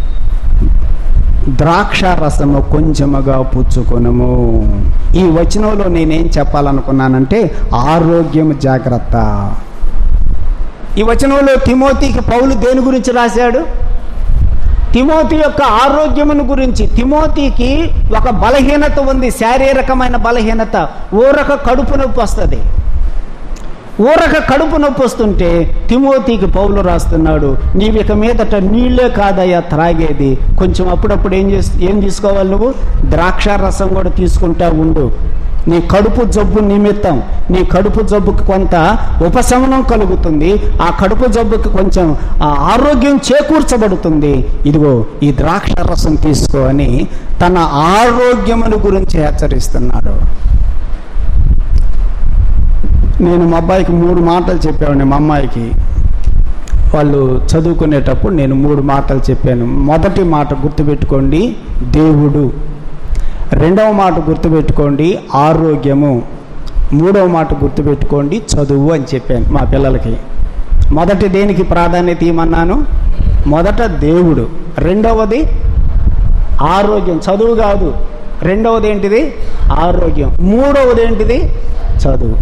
ద్రాక్ష రసము కొంచెముగా పుచ్చుకొనము ఈ వచనంలో నేనేం చెప్పాలనుకున్నానంటే ఆరోగ్యం జాగ్రత్త ఈ వచనంలో తిమోతికి పౌలు దేని గురించి రాశాడు తిమోతి యొక్క ఆరోగ్యమును గురించి తిమోతికి ఒక బలహీనత ఉంది శారీరకమైన బలహీనత ఊరక కడుపు నొప్పి వస్తుంది ఊరక కడుపు నొప్పి వస్తుంటే తిమోతికి పౌలు రాస్తున్నాడు నీవు ఇక మీదట నీళ్ళే కాదయ్యా త్రాగేది కొంచెం అప్పుడప్పుడు ఏం చేసి ఏం తీసుకోవాలి నువ్వు ద్రాక్ష రసం కూడా తీసుకుంటా ఉండు నీ కడుపు జబ్బు నిమిత్తం నీ కడుపు జబ్బుకి కొంత ఉపశమనం కలుగుతుంది ఆ కడుపు జబ్బుకి కొంచెం ఆ ఆరోగ్యం చేకూర్చబడుతుంది ఇదిగో ఈ ద్రాక్ష రసం తీసుకో అని తన ఆరోగ్యమును గురించి హెచ్చరిస్తున్నాడు నేను మా అబ్బాయికి మూడు మాటలు చెప్పామండి మా అమ్మాయికి వాళ్ళు చదువుకునేటప్పుడు నేను మూడు మాటలు చెప్పాను మొదటి మాట గుర్తుపెట్టుకోండి దేవుడు రెండవ మాట గుర్తుపెట్టుకోండి ఆరోగ్యము మూడవ మాట గుర్తుపెట్టుకోండి చదువు అని చెప్పాను మా పిల్లలకి మొదటి దేనికి ప్రాధాన్యత ఇవ్వమన్నాను మొదట దేవుడు రెండవది ఆరోగ్యం చదువు కాదు రెండవది ఏంటిది ఆరోగ్యం మూడవది ఏంటిది చదువు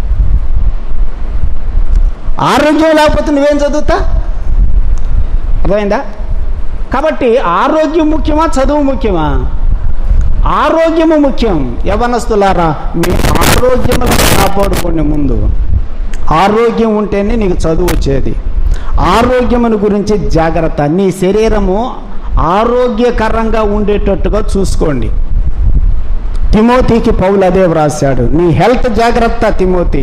ఆరోగ్యం లేకపోతే నువ్వేం చదువుతా అర్థమైందా కాబట్టి ఆరోగ్యం ముఖ్యమా చదువు ముఖ్యమా ఆరోగ్యము ముఖ్యం యవనస్తులారా మీ ఆరోగ్యములను కాపాడుకోండి ముందు ఆరోగ్యం ఉంటేనే నీకు చదువు వచ్చేది ఆరోగ్యమును గురించి జాగ్రత్త నీ శరీరము ఆరోగ్యకరంగా ఉండేటట్టుగా చూసుకోండి తిమోతికి పౌలు అదే వ్రాశాడు నీ హెల్త్ జాగ్రత్త తిమోతి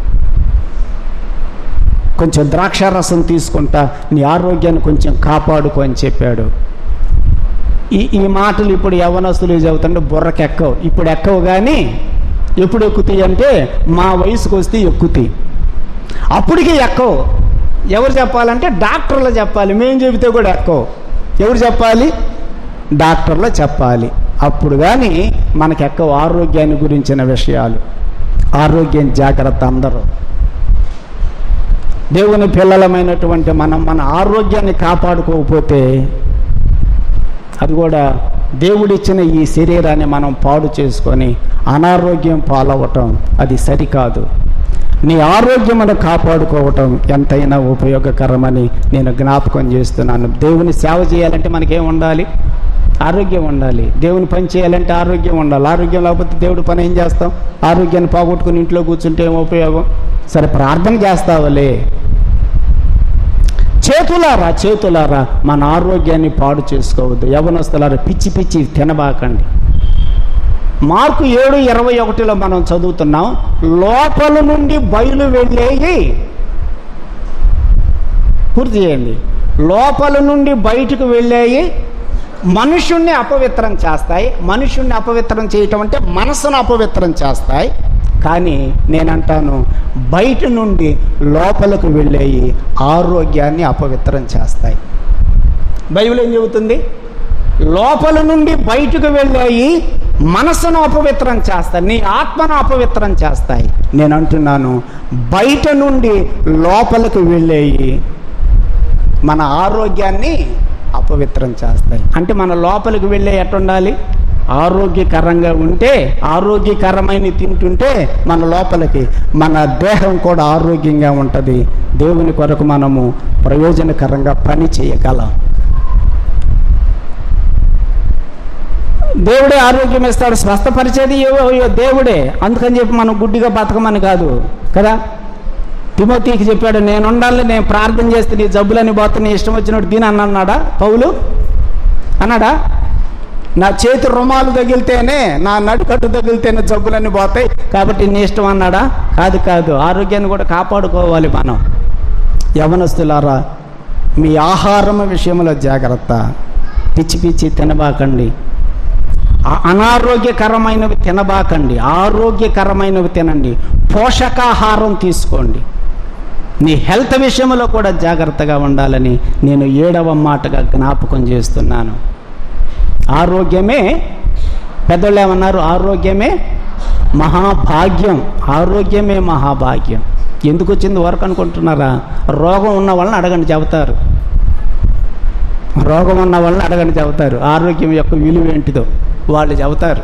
కొంచెం ద్రాక్షారసం తీసుకుంటా నీ ఆరోగ్యాన్ని కొంచెం కాపాడుకో అని చెప్పాడు ఈ ఈ మాటలు ఇప్పుడు యవనస్తులు చెబుతుంటే బుర్రకి ఎక్కవు ఇప్పుడు ఎక్కవు కానీ ఎప్పుడు ఎక్కుతాయి అంటే మా వయసుకు వస్తే ఎక్కుతాయి అప్పటికి ఎక్కవు ఎవరు చెప్పాలంటే డాక్టర్లు చెప్పాలి మేము చెబితే కూడా ఎక్కవు ఎవరు చెప్పాలి డాక్టర్లు చెప్పాలి అప్పుడు కానీ మనకి ఎక్కవు ఆరోగ్యాన్ని గురించిన విషయాలు ఆరోగ్యం జాగ్రత్త అందరూ దేవుని పిల్లలమైనటువంటి మనం మన ఆరోగ్యాన్ని కాపాడుకోకపోతే అది కూడా దేవుడిచ్చిన ఈ శరీరాన్ని మనం పాడు చేసుకొని అనారోగ్యం పాలవటం అది సరికాదు నీ ఆరోగ్యమును కాపాడుకోవటం ఎంతైనా ఉపయోగకరమని నేను జ్ఞాపకం చేస్తున్నాను దేవుని సేవ చేయాలంటే మనకేం ఉండాలి ఆరోగ్యం ఉండాలి దేవుని పని చేయాలంటే ఆరోగ్యం ఉండాలి ఆరోగ్యం లేకపోతే దేవుడి పని ఏం చేస్తాం ఆరోగ్యాన్ని పోగొట్టుకుని ఇంట్లో కూర్చుంటే ఏం ఉపయోగం సరే ప్రార్థన చేస్తావులే చేతులారా చేతులారా మన ఆరోగ్యాన్ని పాడు చేసుకోవద్దు యవనస్తులారా పిచ్చి పిచ్చి తినబాకండి మార్కు ఏడు ఇరవై ఒకటిలో మనం చదువుతున్నాం లోపల నుండి బయలు వెళ్ళేవి పూర్తి చేయండి లోపల నుండి బయటకు వెళ్ళేవి మనుషుణ్ణి అపవిత్రం చేస్తాయి మనుషుణ్ణి అపవిత్రం చేయటం అంటే మనసును అపవిత్రం చేస్తాయి కానీ నేనంటాను బయట నుండి లోపలికి వెళ్ళేవి ఆరోగ్యాన్ని అపవిత్రం చేస్తాయి బైబిల్ ఏం చెబుతుంది లోపల నుండి బయటకు వెళ్ళాయి మనసును అపవిత్రం చేస్తాయి నీ ఆత్మను అపవిత్రం చేస్తాయి నేను అంటున్నాను బయట నుండి లోపలికి వెళ్ళేయి మన ఆరోగ్యాన్ని అపవిత్రం చేస్తాయి అంటే మన లోపలికి వెళ్ళే ఎట్టుండాలి ఆరోగ్యకరంగా ఉంటే ఆరోగ్యకరమైన తింటుంటే మన లోపలికి మన దేహం కూడా ఆరోగ్యంగా ఉంటుంది దేవుని కొరకు మనము ప్రయోజనకరంగా పని చేయగలం దేవుడే ఆరోగ్యం ఇస్తాడు స్వస్థపరిచేది ఏవో ఏవో దేవుడే అందుకని చెప్పి మనం గుడ్డిగా బతకమని కాదు కదా తిమోతికి చెప్పాడు నేను ఉండాలి నేను ప్రార్థన చేస్తే నీ జబ్బులని పోతే నీ ఇష్టం వచ్చినట్టు తిని అని అన్నాడా పౌలు అన్నాడా నా చేతి రుమాలు తగిలితేనే నా నడుకట్టు తగిలితేనే జబ్బులన్నీ పోతాయి కాబట్టి నీ ఇష్టం అన్నాడా కాదు కాదు ఆరోగ్యాన్ని కూడా కాపాడుకోవాలి మనం యవనస్తులారా మీ ఆహారం విషయంలో జాగ్రత్త పిచ్చి పిచ్చి తినబాకండి ఆ- అనారోగ్యకరమైనవి తినబాకండి ఆరోగ్యకరమైనవి తినండి పోషకాహారం తీసుకోండి నీ హెల్త్ విషయంలో కూడా జాగ్రత్తగా ఉండాలని నేను ఏడవ మాటగా జ్ఞాపకం చేస్తున్నాను ఆరోగ్యమే పెద్దోళ్ళు ఏమన్నారు ఆరోగ్యమే మహాభాగ్యం ఆరోగ్యమే మహాభాగ్యం ఎందుకు వచ్చింది వరకు అనుకుంటున్నారా రోగం ఉన్న వాళ్ళని అడగండి చెబుతారు రోగం ఉన్న వాళ్ళని అడగండి చెబుతారు ఆరోగ్యం యొక్క విలువ ఏంటిదో వాళ్ళు చెబుతారు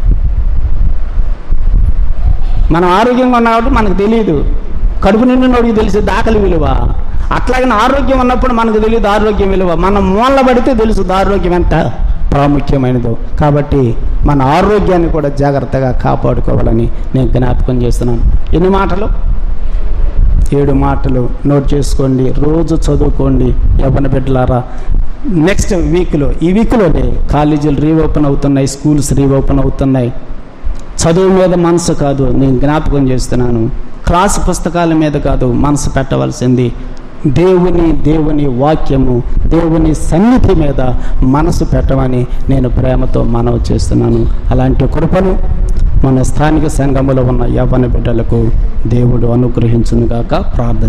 మనం ఆరోగ్యంగా ఉన్నప్పుడు మనకు తెలియదు కడుపు నిండినోడికి తెలిసి దాఖలు విలువ అట్లాగే ఆరోగ్యం ఉన్నప్పుడు మనకు తెలియదు ఆరోగ్యం విలువ మనం మూల పడితే తెలుసు ఆరోగ్యం ఎంత ప్రాముఖ్యమైనదో కాబట్టి మన ఆరోగ్యాన్ని కూడా జాగ్రత్తగా కాపాడుకోవాలని నేను జ్ఞాపకం చేస్తున్నాను ఎన్ని మాటలు ఏడు మాటలు నోట్ చేసుకోండి రోజు చదువుకోండి యవ్వన బిడ్డలారా నెక్స్ట్ వీక్లో ఈ వీక్లోనే కాలేజీలు రీఓపెన్ అవుతున్నాయి స్కూల్స్ రీఓపెన్ అవుతున్నాయి చదువు మీద మనసు కాదు నేను జ్ఞాపకం చేస్తున్నాను క్లాస్ పుస్తకాల మీద కాదు మనసు పెట్టవలసింది దేవుని దేవుని వాక్యము దేవుని సన్నిధి మీద మనసు పెట్టమని నేను ప్రేమతో మనవి చేస్తున్నాను అలాంటి కృపను మన స్థానిక సంఘములో ఉన్న యవ్వన బిడ్డలకు దేవుడు అనుగ్రహించునుగాక ప్రార్థన